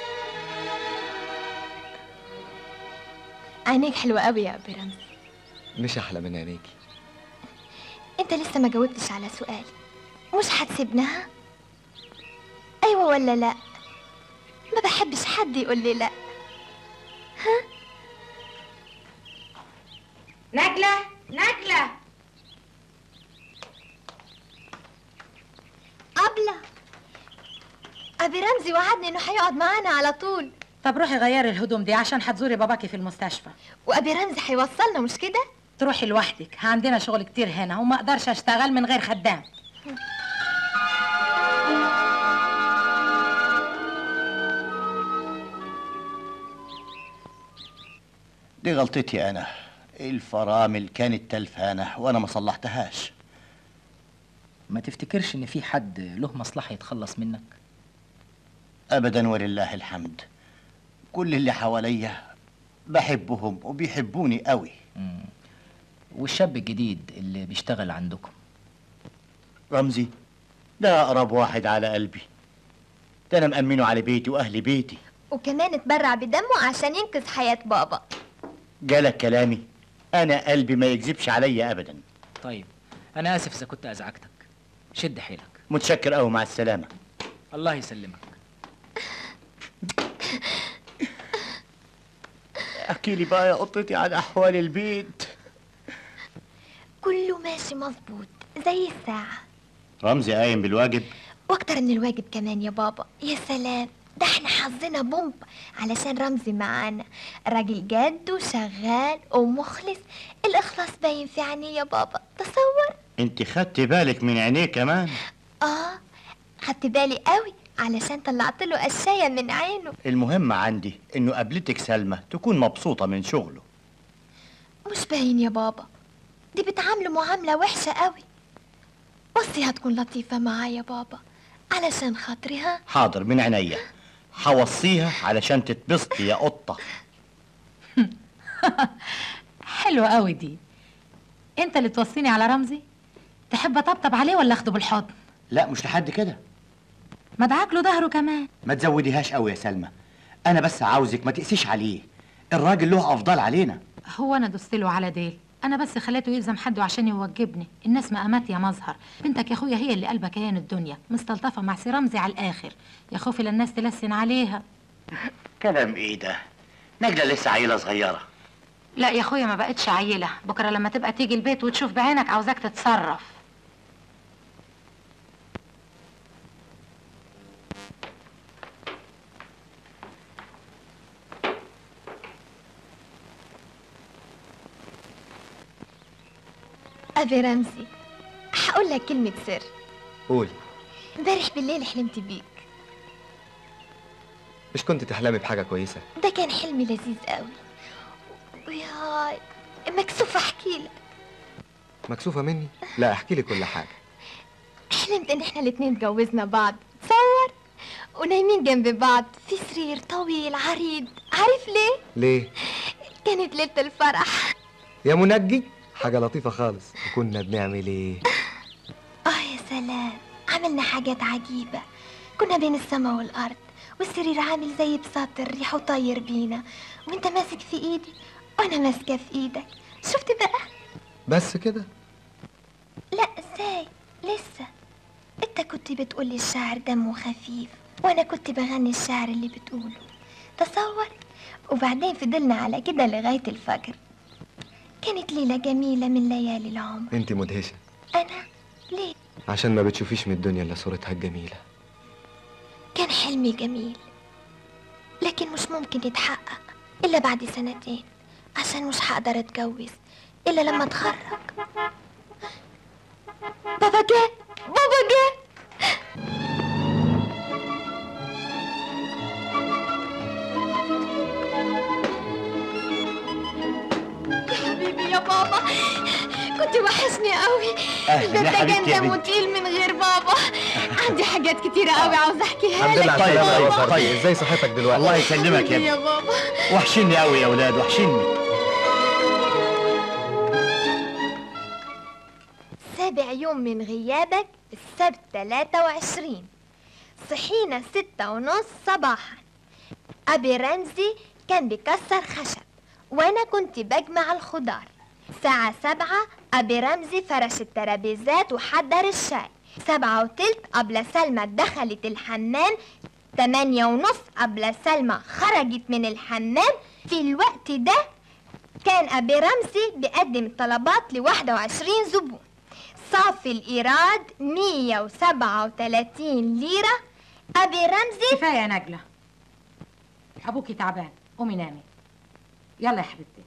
عينيك حلوة قوي يا أبي رمزي مش أحلى من عينيكي انت لسه ما جاوبتش على سؤالي مش هتسيبنا ها ايوه ولا لا ما بحبش حد يقول لي لا ها نجلة نجلة أبلة أبي رمزي وعدني إنه هيقعد معانا على طول طب روحي غيري الهدوم دي عشان هتزوري باباكي في المستشفى وأبي رمزي هيوصلنا مش كده؟ تروحي لوحدك عندنا شغل كتير هنا وما اقدرش اشتغل من غير خدام دي غلطتي انا الفرامل كانت تلفانه وانا ما صلحتهاش ما تفتكرش ان في حد له مصلحة يتخلص منك ابدا ولله الحمد كل اللي حواليا بحبهم وبيحبوني قوي والشاب الجديد اللي بيشتغل عندكم رمزي ده اقرب واحد على قلبي ده انا مأمنه على بيتي واهل بيتي وكمان اتبرع بدمه عشان ينقذ حياة بابا جالك كلامي انا قلبي ما يكذبش عليا ابدا طيب انا اسف اذا كنت ازعجتك شد حيلك متشكر قوي مع السلامه الله يسلمك احكي لي بقى يا قطتي عن احوال البيت كله ماشي مظبوط زي الساعة رمزي قايم بالواجب واكتر من الواجب كمان يا بابا يا سلام ده احنا حظنا بومب علشان رمزي معانا راجل جد وشغال ومخلص الاخلاص باين في عينيه يا بابا تصور انت خدت بالك من عينيه كمان اه خدت بالي قوي علشان طلعت له قشايه من عينه المهم عندي انه قابلتك سلمى تكون مبسوطة من شغله مش باين يا بابا دي بتعامله معامله وحشه قوي بصي هتكون لطيفه معايا يا بابا علشان خاطري ها حاضر من عينيا حوصيها علشان تتبسطي يا قطة حلوة قوي دي انت اللي توصيني على رمزي تحب اطبطب عليه ولا اخده بالحضن لا مش لحد كده ما ادعك له ظهره كمان ما تزوديهاش قوي يا سلمى انا بس عاوزك ما تقسيش عليه الراجل له افضل علينا هو انا دوست له على ديل انا بس خليته يلزم حده عشان يوجبني الناس مقامات يا مظهر بنتك يا اخويا هي اللي قلبها كيان الدنيا مستلطفه مع سي رمزي على الاخر يا خوفي للناس تلسن عليها كلام ايه ده نجلة لسه عيلة صغيرة لا يا اخويا ما بقتش عيله بكره لما تبقى تيجي البيت وتشوف بعينك عاوزاك تتصرف ابي رمزي هقول لك كلمه سر قولي امبارح بالليل حلمت بيك مش كنت تحلمي بحاجة كويسة ده كان حلم لذيذ قوي وياي مكسوفه احكي لك مكسوفة مني لا احكي لي كل حاجة حلمت ان احنا الاتنين اتجوزنا بعض تصور ونايمين جنب بعض في سرير طويل عريض عارف ليه ليه كانت ليله الفرح يا منجي حاجة لطيفة خالص وكنا بنعمل ايه اه يا سلام عملنا حاجات عجيبه كنا بين السماء والارض والسرير عامل زي بساط الريح وطاير بينا وانت ماسك في ايدي وانا ماسكه في ايدك شفت بقى بس كده لا ازاي لسه انت كنت بتقولي الشعر دمه خفيف وانا كنت بغني الشعر اللي بتقوله تصور وبعدين فضلنا على كده لغاية الفجر كانت ليلة جميلة من ليالي العمر انت مدهشة أنا ليه عشان ما بتشوفيش من الدنيا الا صورتها الجميلة كان حلمي جميل لكن مش ممكن يتحقق إلا بعد سنتين عشان مش هقدر أتجوز إلا لما أتخرج بابا جه بابا جه يا حبيبي يا بابا كنت وحشني قوي أهلاً ده يا انت حبيبتي يا كان بنتي. مطيل من غير بابا عندي حاجات كتيرة قوي عاوزة احكيها الحمد لك لله على يا السلامة يا بابا. مظهر طيب ازاي صحتك دلوقتي الله يسلمك يا يا ابني بابا وحشني قوي يا اولاد وحشني سابع يوم من غيابك السبت 23 صحينا ستة ونص صباحا أبي رمزي كان بيكسر خشب وأنا كنت بجمع الخضار الساعة سبعة أبي رمزي فرش الترابيزات وحضر الشاي سبعة وتلت قبل سلمى دخلت الحمام تمانية ونص قبل سلمى خرجت من الحمام في الوقت ده كان أبي رمزي بيقدم الطلبات لواحدة وعشرين زبون صافي الإيراد 137 ليرة أبي رمزي كفايه يا نجله ابوكي تعبان قومي نامي يلا يا حبيبتي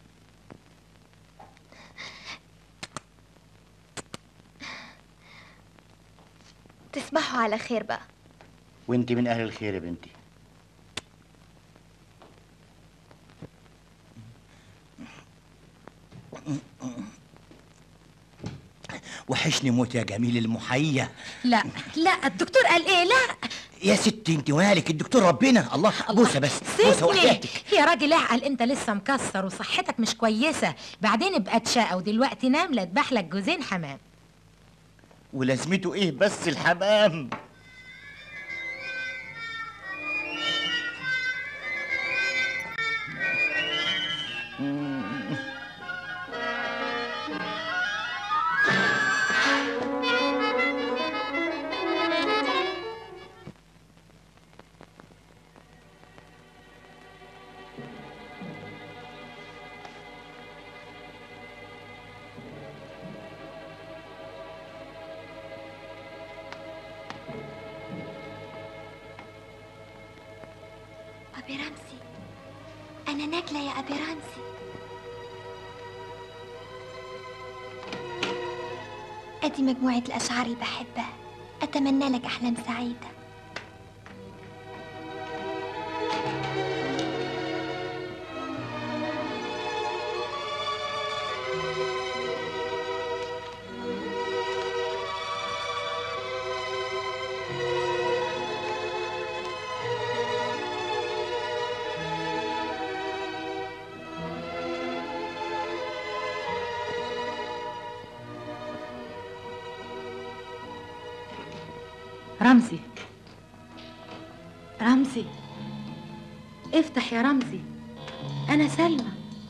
تصبحوا على خير بقى وانت من اهل الخير يا بنتي وحشني موت يا جميل المحية لا لا الدكتور قال ايه لا يا ستي انت مالك الدكتور ربنا الله بوسه بس بوسه سيبني وحياتك يا راجل اعقل انت لسه مكسر وصحتك مش كويسه بعدين ابقى تشقى ودلوقتي نام لا اذبح لك جوزين حمام ولازمته ايه بس الحمام أبي رمزي أنا نجلة يا أبي رمزي أدي مجموعة الأشعار اللي بحبها أتمنى لك أحلام سعيدة رمزي رمزي افتح يا رمزي أنا سلمى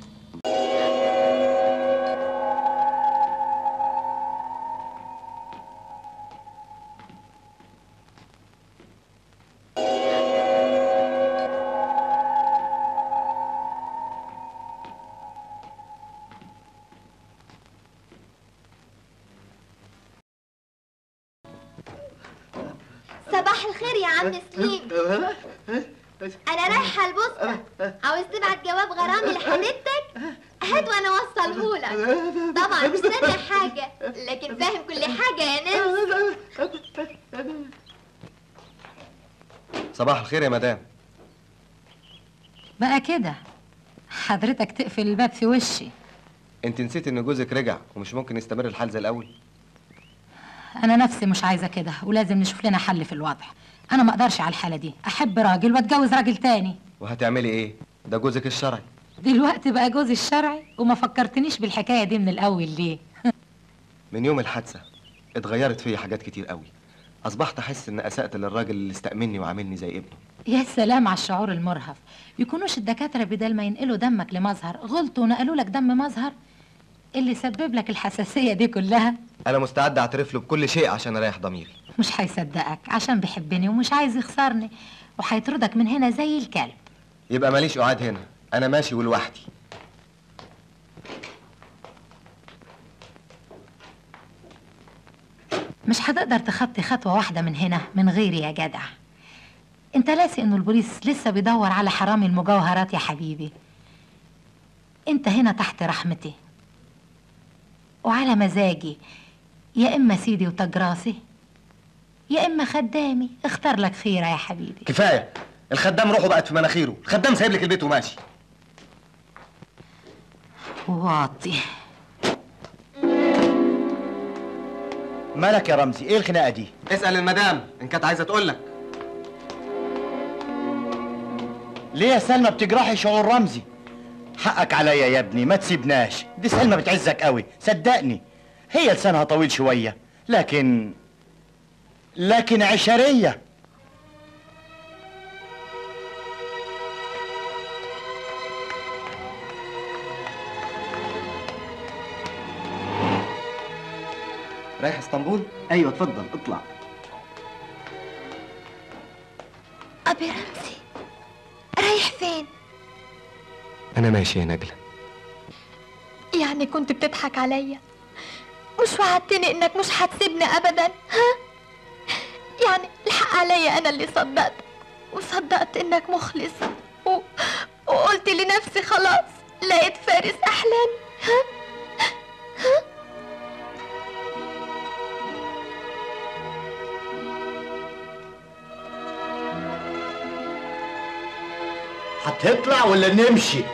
صباح الخير يا عم سليم أنا رايحة البوسطة عاوز تبعت جواب غرامي لحبيبتك هات وأنا أوصلهولك طبعا مش سامع حاجة لكن فاهم كل حاجة يا نمس صباح الخير يا مدام بقى كده حضرتك تقفل الباب في وشي انت نسيت ان جوزك رجع ومش ممكن يستمر الحال زي الاول أنا نفسي مش عايزة كده ولازم نشوف لنا حل في الوضع أنا ما أقدرش على الحالة دي أحب راجل وأتجوز راجل تاني وهتعملي ايه ده جوزك الشرعي دلوقتي بقى جوزي الشرعي وما فكرتنيش بالحكاية دي من الأول ليه من يوم الحادثه اتغيرت فيا حاجات كتير قوي اصبحت احس ان اسأت للراجل اللي استأمني وعاملني زي ابنه يا سلام على الشعور المرهف يكونوش الدكاترة بدل ما ينقلوا دمك لمظهر غلطوا ونقلوا لك دم مظهر اللي سبب لك الحساسية دي كلها انا مستعد اعترف له بكل شيء عشان اريح ضميري مش هيصدقك عشان بيحبني ومش عايز يخسرني وهيطردك من هنا زي الكلب يبقى ماليش قعاد هنا انا ماشي ولوحدي مش هتقدر تخطي خطوة واحدة من هنا من غيري يا جدع انت ناسي انه البوليس لسه بيدور على حرامي المجوهرات يا حبيبي انت هنا تحت رحمتي وعلى مزاجي يا اما سيدي وتاج راسي يا اما خدامي اختار لك خيره يا حبيبي كفايه الخدام روحه بقت في مناخيره الخدام سايب لك البيت وماشي واطي مالك يا رمزي ايه الخناقه دي اسال المدام ان كانت عايزه تقول لك ليه يا سلمى بتجرحي شعور رمزي حقك عليا يا ابني ما تسيبناش دي سلمى بتعزك قوي صدقني هي لسانها طويل شويه لكن لكن عشريه رايح اسطنبول ايوه اتفضل اطلع أبي رمزي رايح فين؟ انا ماشي يا نجله يعني كنت بتضحك عليا مش وعدتني انك مش هتسيبني ابدا ها يعني الحق عليا انا اللي صدقتك وصدقت انك مخلص و... وقلت لنفسي خلاص لقيت فارس احلامي ها ها هتطلع ولا نمشي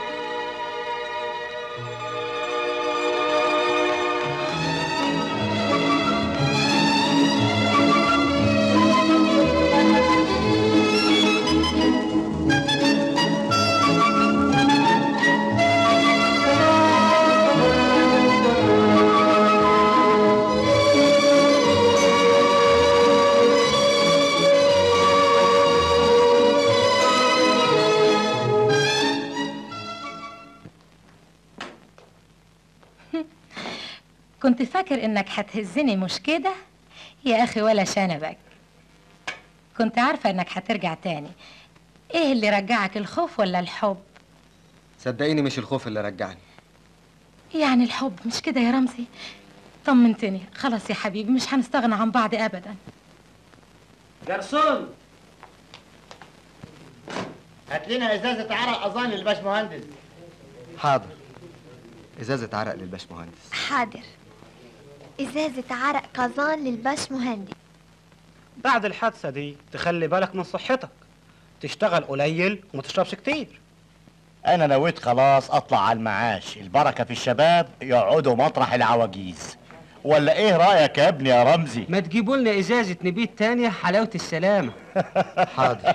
كنت فاكر انك هتهزني مش كده يا اخي ولا شنبك كنت عارفة انك هترجع تاني ايه اللي رجعك الخوف ولا الحب صدقيني مش الخوف اللي رجعني يعني الحب مش كده يا رمزي طمنتني خلاص يا حبيبي مش هنستغنى عن بعض ابدا جرسون هات لنا ازازه عرق اظن للباشمهندس حاضر ازازه عرق للباشمهندس حاضر ازازة عرق قزان للباش مهندس بعد الحادثة دي تخلي بالك من صحتك تشتغل قليل وما تشربش كتير انا نويت خلاص اطلع على المعاش البركه في الشباب يقعدوا مطرح العواجيز ولا ايه رايك يا ابني يا رمزي ما تجيبوا لنا ازازه نبيت تانية حلاوه السلامه حاضر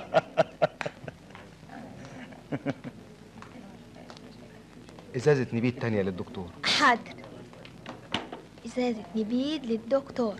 ازازه نبيت تانية للدكتور حاضر ازازة نبيد للدكتور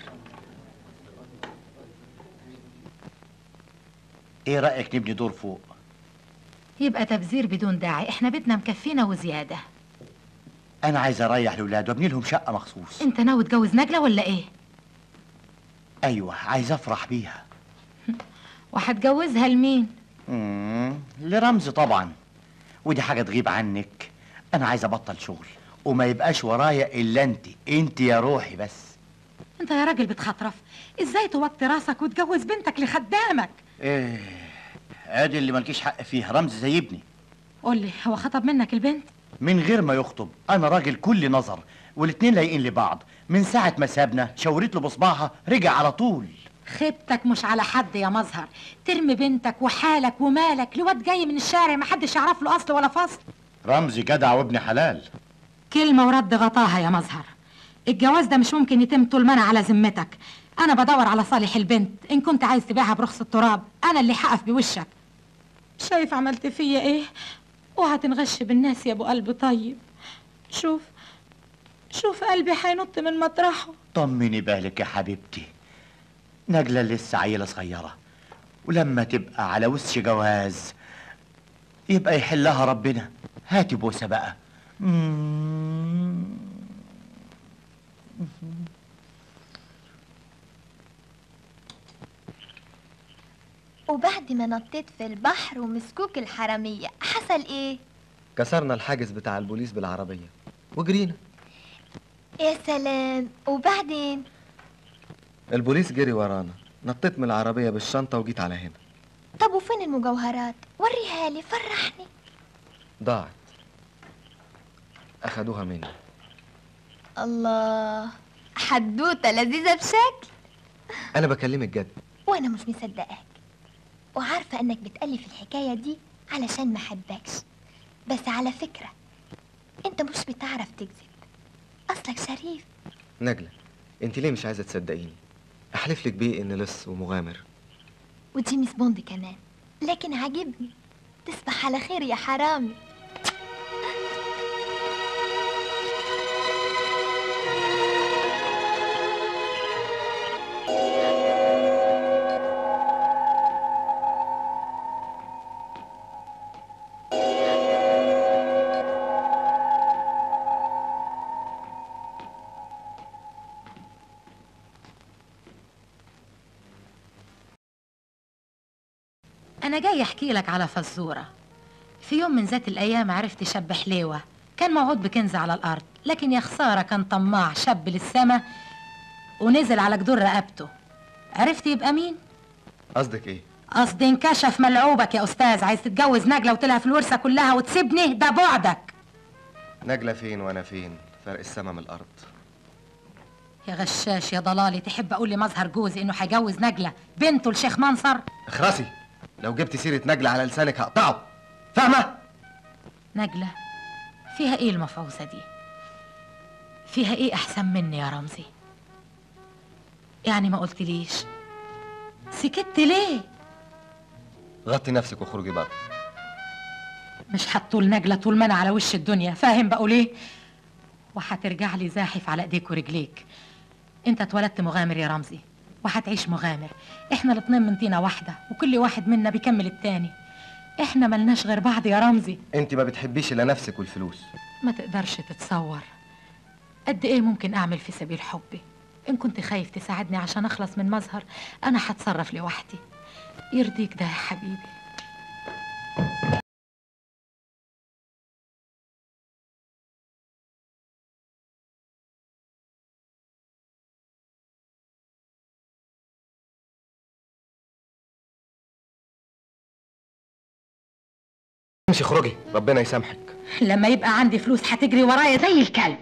ايه رايك نبني دور فوق يبقى تبذير بدون داعي احنا بيتنا مكفينا وزيادة انا عايز اريح الاولاد وابني لهم شقه مخصوص انت ناوي تجوز نجلة ولا ايه ايوه عايز افرح بيها وهتجوزها لمين مم. لرمزي طبعا ودي حاجه تغيب عنك انا عايز ابطل شغل وما يبقاش ورايا الا انت انت يا روحي بس انت يا راجل بتخطرف ازاي توطي راسك وتجوز بنتك لخدامك ايه ادي اللي مالكيش حق فيها رمزي زي ابني قول لي هو خطب منك البنت من غير ما يخطب انا راجل كل نظر والاتنين لايقين لبعض من ساعه ما سابنا شاورت له بصباعها رجع على طول خيبتك مش على حد يا مظهر ترمي بنتك وحالك ومالك لواد جاي من الشارع محدش يعرف له اصل ولا فصل رمزي جدع وابن حلال كلمة ورد غطاها يا مظهر الجواز ده مش ممكن يتم طول ما انا على ذمتك انا بدور على صالح البنت ان كنت عايز تبيعها برخص التراب انا اللي حقف بوشك شايف عملت فيا ايه وهتنغش بالناس يا ابو قلب طيب شوف شوف قلبي هينط من مطرحه طمني بالك يا حبيبتي نجلة لسه عيلة صغيرة ولما تبقى على وش جواز يبقى يحلها ربنا هاتي بوسة بقى مم. وبعد ما نطيت في البحر ومسكوك الحرامية حصل ايه؟ كسرنا الحاجز بتاع البوليس بالعربيه وجرينا يا سلام وبعدين البوليس جري ورانا نطيت من العربيه بالشنطه وجيت على هنا طب وفين المجوهرات؟ وريها لي فرحني ضاعت اخدوها مني الله حدوتة لذيذة بشكل انا بكلمك جد وانا مش مصدقاك وعارفة انك بتألف الحكاية دي علشان ما حبكش بس على فكرة انت مش بتعرف تكذب اصلك شريف نجلة انت ليه مش عايزه تصدقيني احلف لك بيه ان لص ومغامر وجيمس بوند كمان لكن عاجبني تصبح على خير يا حرامي انا جاي احكي لك على فزوره في يوم من ذات الايام عرفت شاب حليوه كان موعود بكنز على الارض لكن يا خساره كان طماع شاب للسما ونزل على جدور رقبته عرفت يبقى مين قصدك ايه قصدي انكشف ملعوبك يا استاذ عايز تتجوز نجله وتلها في الورثه كلها وتسيبني ده بعدك نجلة فين وانا فين فرق السما من الارض يا غشاش يا ضلالي تحب اقول لمظهر جوزي انه هيجوز نجله بنته لشيخ منصر اخرسي لو جبت سيرة نجلة على لسانك هقطعه فاهمة؟ نجله فيها ايه المفعوصه دي فيها ايه احسن مني يا رمزي يعني ما قلتليش سكت ليه غطي نفسك واخرجي بره مش هتطول نجلة طول ما انا على وش الدنيا فاهم بقول ايه وهترجع لي زاحف على ايديك ورجليك انت اتولدت مغامر يا رمزي وهتعيش مغامر احنا الاتنين من طينة واحدة وكل واحد منا بيكمل التاني احنا ملناش غير بعض يا رمزي انت ما بتحبيش الا نفسك والفلوس ما تقدرش تتصور قد ايه ممكن اعمل في سبيل حبي ان كنت خايف تساعدني عشان اخلص من مظهر انا هتصرف لوحدي يرضيك ده يا حبيبي مش اخرجي ربنا يسامحك لما يبقى عندي فلوس هتجري ورايا زي الكلب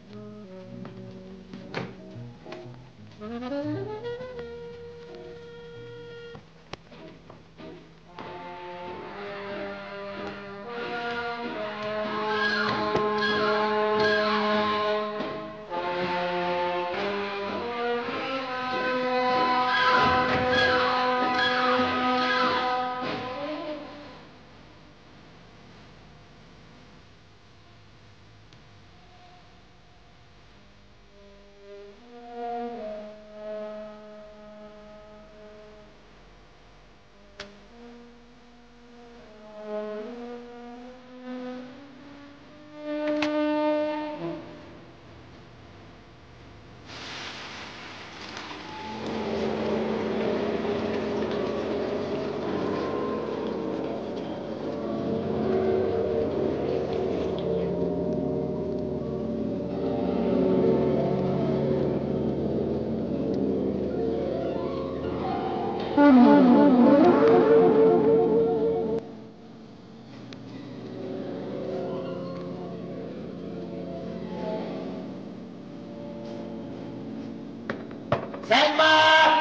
سلمى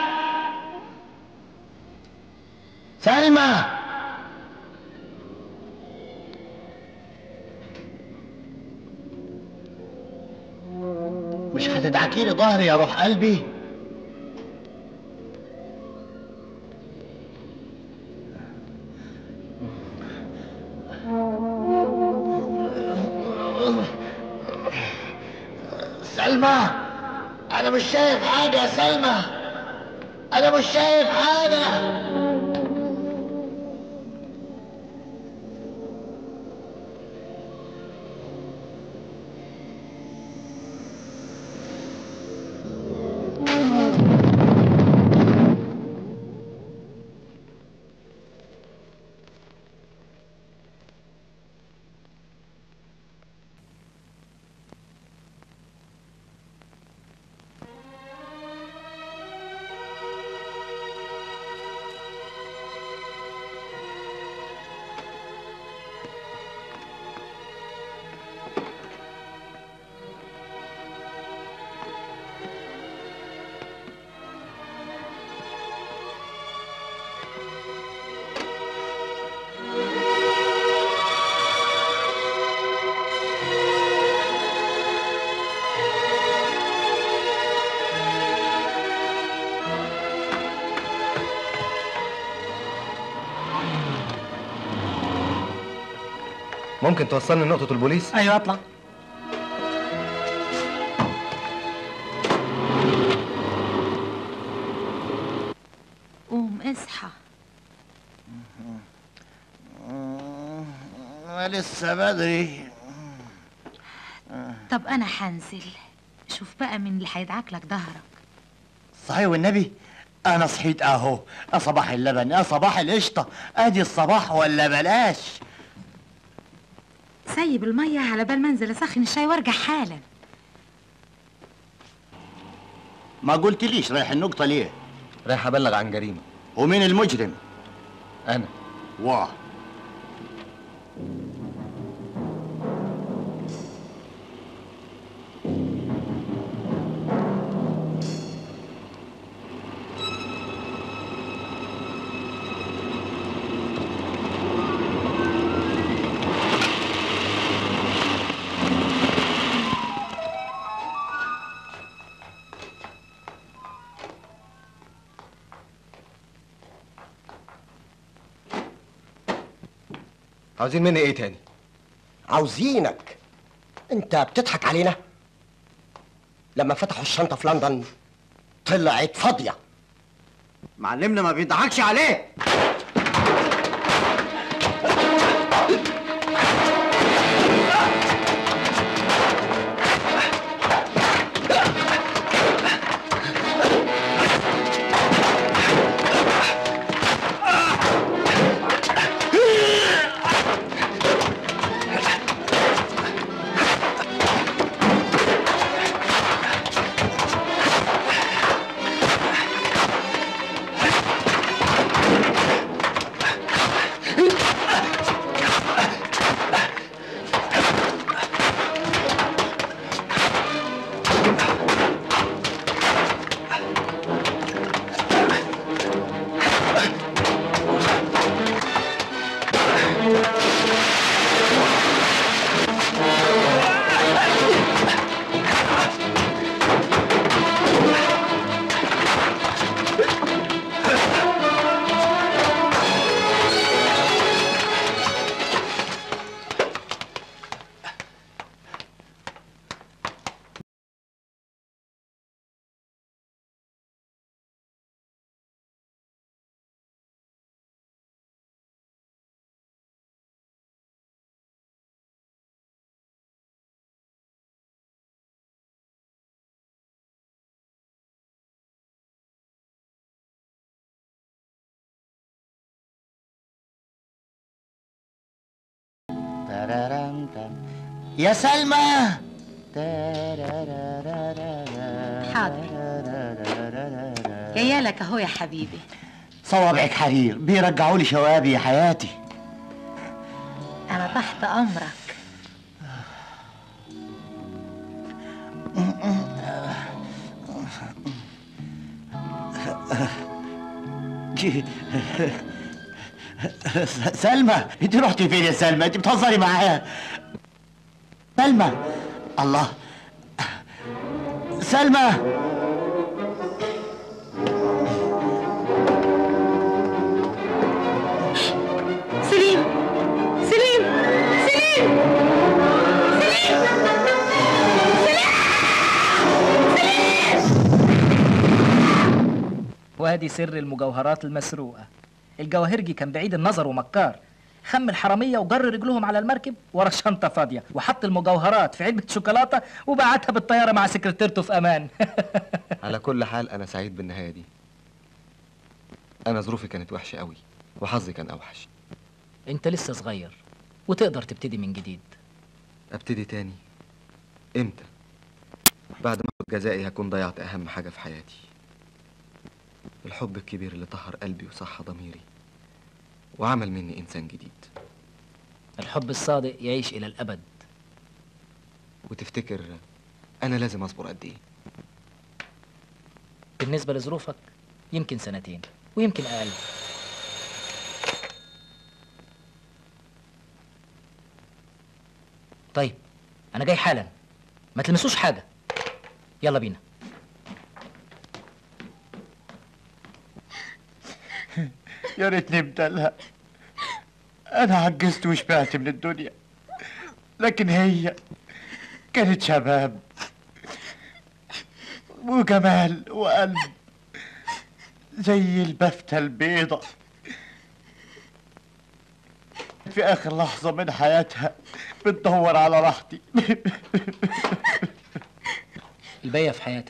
سلمى مش هتدعكي لي ظهري يا روح قلبي سلمى انا مش شايف حاجه يا سلمى انا مش شايف حاجه ممكن توصلني لنقطة البوليس؟ ايوه اطلع قوم اصحى لسه بدري طب انا هنزل شوف بقى من اللي هيدعك لك ظهرك صحيح والنبي انا صحيت اهو يا صباح اللبن يا صباح القشطه ادي الصباح ولا بلاش سيب المية على بال ما انزل اسخن الشاي وارجع حالا ما قلتليش رايح النقطه ليه رايح ابلغ عن جريمة ومين المجرم انا واه عاوزين مني ايه تاني؟ عاوزينك انت بتضحك علينا لما فتحوا الشنطة في لندن طلعت فاضية معلمنا ما بيضحكش عليه يا سلمى حاضر جايه لك اهو يا حبيبي صوابعك حرير بيرجعوا لي شوابي يا حياتي انا تحت امرك سلمى انت رحتي فين يا سلمى انت بتهزري معايا سلمى الله سلمى سليم سليم سليم وادي سر المجوهرات المسروقة الجواهرجي كان بعيد النظر ومكار خم الحرامية وجر رجلهم على المركب ورا الشنطة فاضية وحط المجوهرات في علبة شوكولاتة وبعتها بالطيارة مع سكرتيرته في أمان على كل حال انا سعيد بالنهايه دي انا ظروفي كانت وحشه قوي وحظي كان اوحش انت لسه صغير وتقدر تبتدي من جديد ابتدي تاني امتى بعد ما أخد جزائي هكون ضيعت اهم حاجه في حياتي الحب الكبير اللي طهر قلبي وصح ضميري وعمل مني انسان جديد الحب الصادق يعيش إلى الأبد وتفتكر انا لازم اصبر قد ايه بالنسبة لظروفك يمكن سنتين ويمكن أقل طيب أنا جاي حالا ما تلمسوش حاجة يلا بينا يا ريتني بدلها انا عجزت وشبعت من الدنيا لكن هي كانت شباب وجمال وقلب زي البفتة البيضة في آخر لحظة من حياتها بتدور على راحتي الباقية في حياتك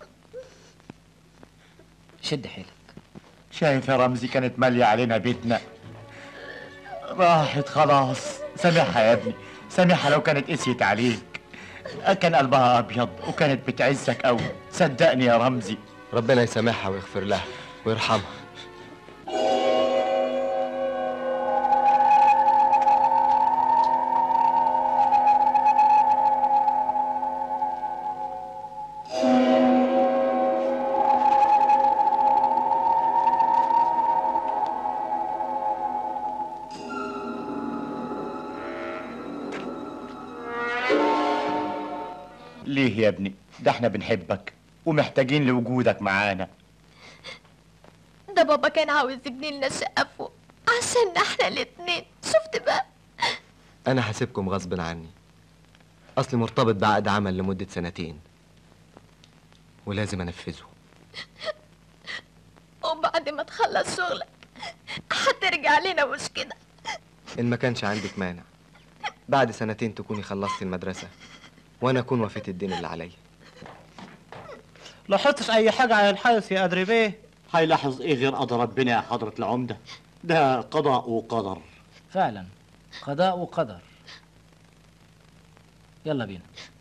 شد حيلك شايف يا رمزي كانت مالية علينا بيتنا راحت خلاص سامحها يا ابني سامحها لو كانت قسيت عليك كان قلبها أبيض وكانت بتعزك أوي صدقني يا رمزي ربنا يسامحها ويغفر لها ويرحمها ليه يا ابني ده احنا بنحبك ومحتاجين لوجودك معانا ده بابا كان عاوز يبني لنا شقة فوق عشان احنا الاتنين شفت بقى انا هسيبكم غصب عني اصلي مرتبط بعقد عمل لمده سنتين ولازم انفذه وبعد ما تخلص شغلك هترجع لنا مش كده ان ما كانش عندك مانع بعد سنتين تكوني خلصتي المدرسه وانا اكون وفيت الدين اللي عليا لاحظتش اي حاجه على الحادث يا ادري بيه هيلاحظ ايه غير قدر ربنا يا حضرة العمدة ده قضاء وقدر فعلا قضاء وقدر يلا بينا